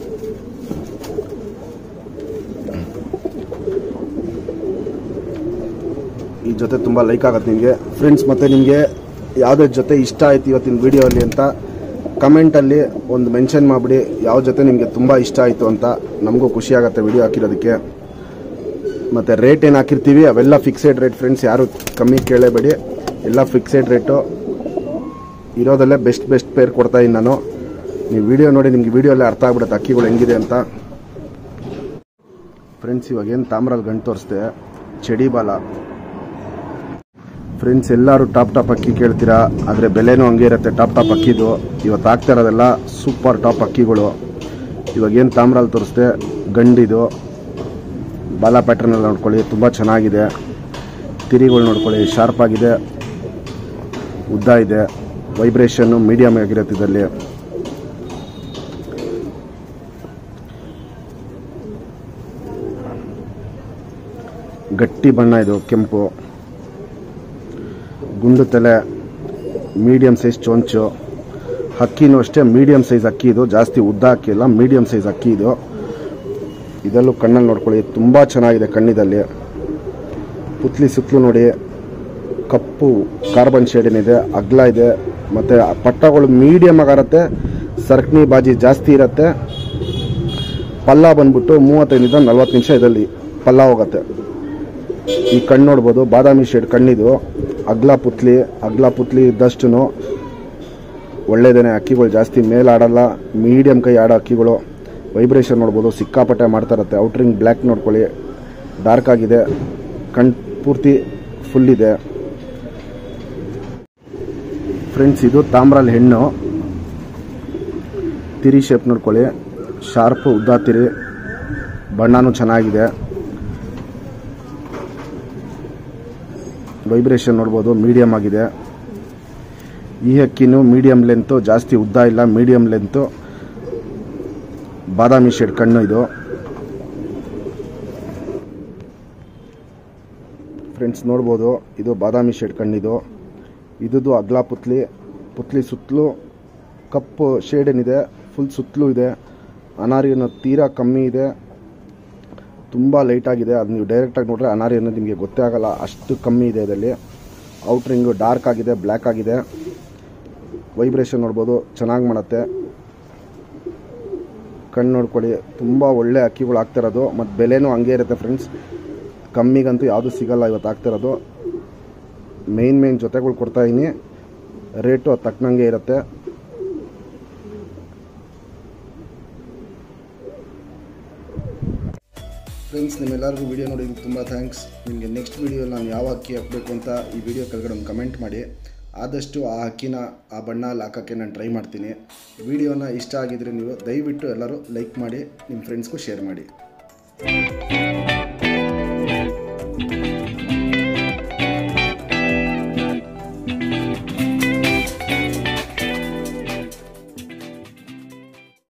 ಈ ಜೊತೆ ತುಂಬ ಲೈಕ್ ಆಗುತ್ತೆ ನಿಮಗೆ ಫ್ರೆಂಡ್ಸ್ ಮತ್ತು ನಿಮಗೆ ಯಾವುದೇ ಜೊತೆ ಇಷ್ಟ ಆಯ್ತು ಇವತ್ತಿನ ವಿಡಿಯೋಲ್ಲಿ ಅಂತ ಕಮೆಂಟಲ್ಲಿ ಒಂದು ಮೆನ್ಷನ್ ಮಾಡಿಬಿಡಿ ಯಾವ ಜೊತೆ ನಿಮಗೆ ತುಂಬ ಇಷ್ಟ ಆಯಿತು ಅಂತ ನಮಗೂ ಖುಷಿ ಆಗುತ್ತೆ ವಿಡಿಯೋ ಹಾಕಿರೋದಕ್ಕೆ ಮತ್ತು ರೇಟ್ ಏನು ಹಾಕಿರ್ತೀವಿ ಅವೆಲ್ಲ ಫಿಕ್ಸೆಡ್ ರೇಟ್ ಫ್ರೆಂಡ್ಸ್ ಯಾರು ಕಮ್ಮಿ ಕೇಳಲೇಬೇಡಿ ಎಲ್ಲ ಫಿಕ್ಸೆಡ್ ರೇಟು ಇರೋದಲ್ಲೇ ಬೆಸ್ಟ್ ಬೆಸ್ಟ್ ಪೇರ್ ಕೊಡ್ತಾಯಿದ್ದೀನಿ ನಾನು ನೀವು ವಿಡಿಯೋ ನೋಡಿ ನಿಮ್ಗೆ ವಿಡಿಯೋಲ್ಲೇ ಅರ್ಥ ಆಗ್ಬಿಡುತ್ತೆ ಅಕ್ಕಿಗಳು ಹೆಂಗಿದೆ ಅಂತ ಫ್ರೆಂಡ್ಸ್ ಇವಾಗ ಏನು ತಾಮ್ರಲ್ಲಿ ಗಂಟು ತೋರಿಸ್ದೆ ಚಡಿ ಬಾಲ ಫ್ರೆಂಡ್ಸ್ ಎಲ್ಲರೂ ಟಾಪ್ ಟಾಪ್ ಅಕ್ಕಿ ಕೇಳ್ತೀರಾ ಆದರೆ ಬೆಲೆನೂ ಹಂಗೆ ಇರುತ್ತೆ ಟಾಪ್ ಟಾಪ್ ಅಕ್ಕಿದು ಇವತ್ತು ಆಗ್ತಾ ಇರೋದೆಲ್ಲ ಸೂಪರ್ ಟಾಪ್ ಅಕ್ಕಿಗಳು ಇವಾಗ ಏನು ತಾಮ್ರಲ್ಲಿ ತೋರಿಸ್ದೆ ಗಂಡಿದು ಬಾಲ ಪ್ಯಾಟ್ರನ್ ಎಲ್ಲ ನೋಡ್ಕೊಳ್ಳಿ ತುಂಬ ಚೆನ್ನಾಗಿದೆ ತಿರಿಗಳು ನೋಡ್ಕೊಳ್ಳಿ ಶಾರ್ಪ್ ಆಗಿದೆ ಉದ್ದ ಇದೆ ವೈಬ್ರೇಷನ್ನು ಮೀಡಿಯಮ್ ಆಗಿರುತ್ತೆ ಇದರಲ್ಲಿ ಗಟ್ಟಿ ಬಣ್ಣ ಇದು ಕೆಂಪು ಗುಂಡು ತಲೆ ಮೀಡಿಯಮ್ ಸೈಜ್ ಚೊಂಚು ಅಕ್ಕಿನೂ ಅಷ್ಟೇ ಮೀಡಿಯಮ್ ಸೈಜ್ ಅಕ್ಕಿ ಇದು ಜಾಸ್ತಿ ಉದ್ದ ಅಕ್ಕಿ ಇಲ್ಲ ಮೀಡಿಯಮ್ ಸೈಜ್ ಅಕ್ಕಿ ಇದು ಇದಲ್ಲೂ ಕಣ್ಣಲ್ಲಿ ನೋಡ್ಕೊಳ್ಳಿ ತುಂಬ ಚೆನ್ನಾಗಿದೆ ಕಣ್ಣಿದಲ್ಲಿ ಪುತ್ಲಿ ಸುತ್ತಲೂ ನೋಡಿ ಕಪ್ಪು ಕಾರ್ಬನ್ ಶೇಡ್ ಏನಿದೆ ಅಗ್ಲ ಇದೆ ಮತ್ತು ಪಟ್ಟಗಳು ಮೀಡಿಯಮ್ ಆಗಿರುತ್ತೆ ಸರ್ಕಣಿ ಬಾಜಿ ಜಾಸ್ತಿ ಇರುತ್ತೆ ಪಲ್ಲ ಬಂದ್ಬಿಟ್ಟು ಮೂವತ್ತೈದರಿಂದ ನಲ್ವತ್ತು ನಿಮಿಷ ಇದರಲ್ಲಿ ಪಲ್ಲ ಹೋಗುತ್ತೆ ಈ ಕಣ್ಣು ನೋಡ್ಬೋದು ಬಾದಾಮಿ ಶೇಡ್ ಕಣ್ಣಿದು ಅಗ್ಲ ಪುತ್ಲಿ ಅಗ್ಲ ಪುತ್ಲಿ ಇದ್ದಷ್ಟು ಒಳ್ಳೆಯದೇನೆ ಅಕ್ಕಿಗಳು ಜಾಸ್ತಿ ಮೇಲಾಡಲ್ಲ ಮೀಡಿಯಮ್ ಕೈ ಆಡೋ ಅಕ್ಕಿಗಳು ವೈಬ್ರೇಷನ್ ನೋಡ್ಬೋದು ಸಿಕ್ಕಾಪಟ್ಟೆ ಮಾಡ್ತಾ ಇರುತ್ತೆ ಔಟ್ರಿಂಗ್ ಬ್ಲ್ಯಾಕ್ ನೋಡ್ಕೊಳ್ಳಿ ಡಾರ್ಕ್ ಆಗಿದೆ ಕಣ್ ಪೂರ್ತಿ ಫುಲ್ ಇದೆ ಫ್ರೆಂಡ್ಸ್ ಇದು ತಾಮ್ರಲ್ಲಿ ಹೆಣ್ಣು ತಿರಿ ಶೇಪ್ ನೋಡ್ಕೊಳ್ಳಿ ಶಾರ್ಪ್ ಉದ್ದ ತಿರಿ ಬಣ್ಣನೂ ಚೆನ್ನಾಗಿದೆ ವೈಬ್ರೇಷನ್ ನೋಡ್ಬೋದು ಮೀಡಿಯಮ್ ಆಗಿದೆ ಈ ಹಕ್ಕಿನೂ ಮೀಡಿಯಮ್ ಲೆಂತು ಜಾಸ್ತಿ ಉದ್ದ ಇಲ್ಲ ಮೀಡಿಯಮ್ ಲೆಂತು ಬಾದಾಮಿ ಶೇಡ್ ಕಣ್ಣು ಇದು ಫ್ರೆಂಡ್ಸ್ ನೋಡ್ಬೋದು ಇದು ಬಾದಾಮಿ ಶೇಡ್ ಕಣ್ಣಿದು ಇದ್ದು ಅಗ್ಲ ಪುತ್ಲಿ ಪುತ್ಲಿ ಸುತ್ತಲೂ ಕಪ್ಪು ಶೇಡ್ ಏನಿದೆ ಫುಲ್ ಸುತ್ತಲೂ ಇದೆ ಅನಾರಿಯನ್ನು ತೀರಾ ಕಮ್ಮಿ ಇದೆ ತುಂಬ ಲೈಟಾಗಿದೆ ಅದು ನೀವು ಡೈರೆಕ್ಟಾಗಿ ನೋಡಿದ್ರೆ ಅನಾರಿ ಅನ್ನೋದು ನಿಮಗೆ ಗೊತ್ತೇ ಆಗಲ್ಲ ಅಷ್ಟು ಕಮ್ಮಿ ಇದೆ ಇದರಲ್ಲಿ ಔಟ್ರಿಂಗು ಡಾರ್ಕ್ ಆಗಿದೆ ಬ್ಲ್ಯಾಕ್ ಆಗಿದೆ ವೈಬ್ರೇಷನ್ ನೋಡ್ಬೋದು ಚೆನ್ನಾಗಿ ಮಾಡುತ್ತೆ ಕಣ್ಣು ನೋಡ್ಕೊಳ್ಳಿ ತುಂಬ ಒಳ್ಳೆ ಅಕ್ಕಿಗಳು ಆಗ್ತಿರೋದು ಮತ್ತು ಬೆಲೆನೂ ಹಂಗೆ ಇರುತ್ತೆ ಫ್ರೆಂಡ್ಸ್ ಕಮ್ಮಿಗಂತೂ ಯಾವುದು ಸಿಗಲ್ಲ ಇವತ್ತು ಆಗ್ತಿರೋದು ಮೇಯ್ನ್ ಮೇಯ್ನ್ ಜೊತೆಗಳು ಕೊಡ್ತಾಯಿದ್ದೀನಿ ರೇಟು ಅದು ತಕ್ಕನಂಗೆ ಇರುತ್ತೆ ಫ್ರೆಂಡ್ಸ್ ನಿಮ್ಮೆಲ್ಲರಿಗೂ ವಿಡಿಯೋ ನೋಡಿದ್ದಕ್ಕೆ ತುಂಬ ಥ್ಯಾಂಕ್ಸ್ ನಿಮಗೆ ನೆಕ್ಸ್ಟ್ ವಿಡಿಯೋ ನಾನು ಯಾವ ಅಕ್ಕಿ ಹಾಕಬೇಕು ಅಂತ ಈ ವಿಡಿಯೋ ಕೆಳಗಡೆ ಒಂದು ಕಮೆಂಟ್ ಮಾಡಿ ಆದಷ್ಟು ಆ ಅಕ್ಕಿನ ಆ ಬಣ್ಣ ಅಲ್ಲಿ ಹಾಕೋಕ್ಕೆ ನಾನು ಟ್ರೈ ಮಾಡ್ತೀನಿ ವಿಡಿಯೋನ ಇಷ್ಟ ಆಗಿದ್ರೆ ನೀವು ದಯವಿಟ್ಟು ಎಲ್ಲರೂ ಲೈಕ್ ಮಾಡಿ ನಿಮ್ಮ ಫ್ರೆಂಡ್ಸ್ಗೂ ಶೇರ್ ಮಾಡಿ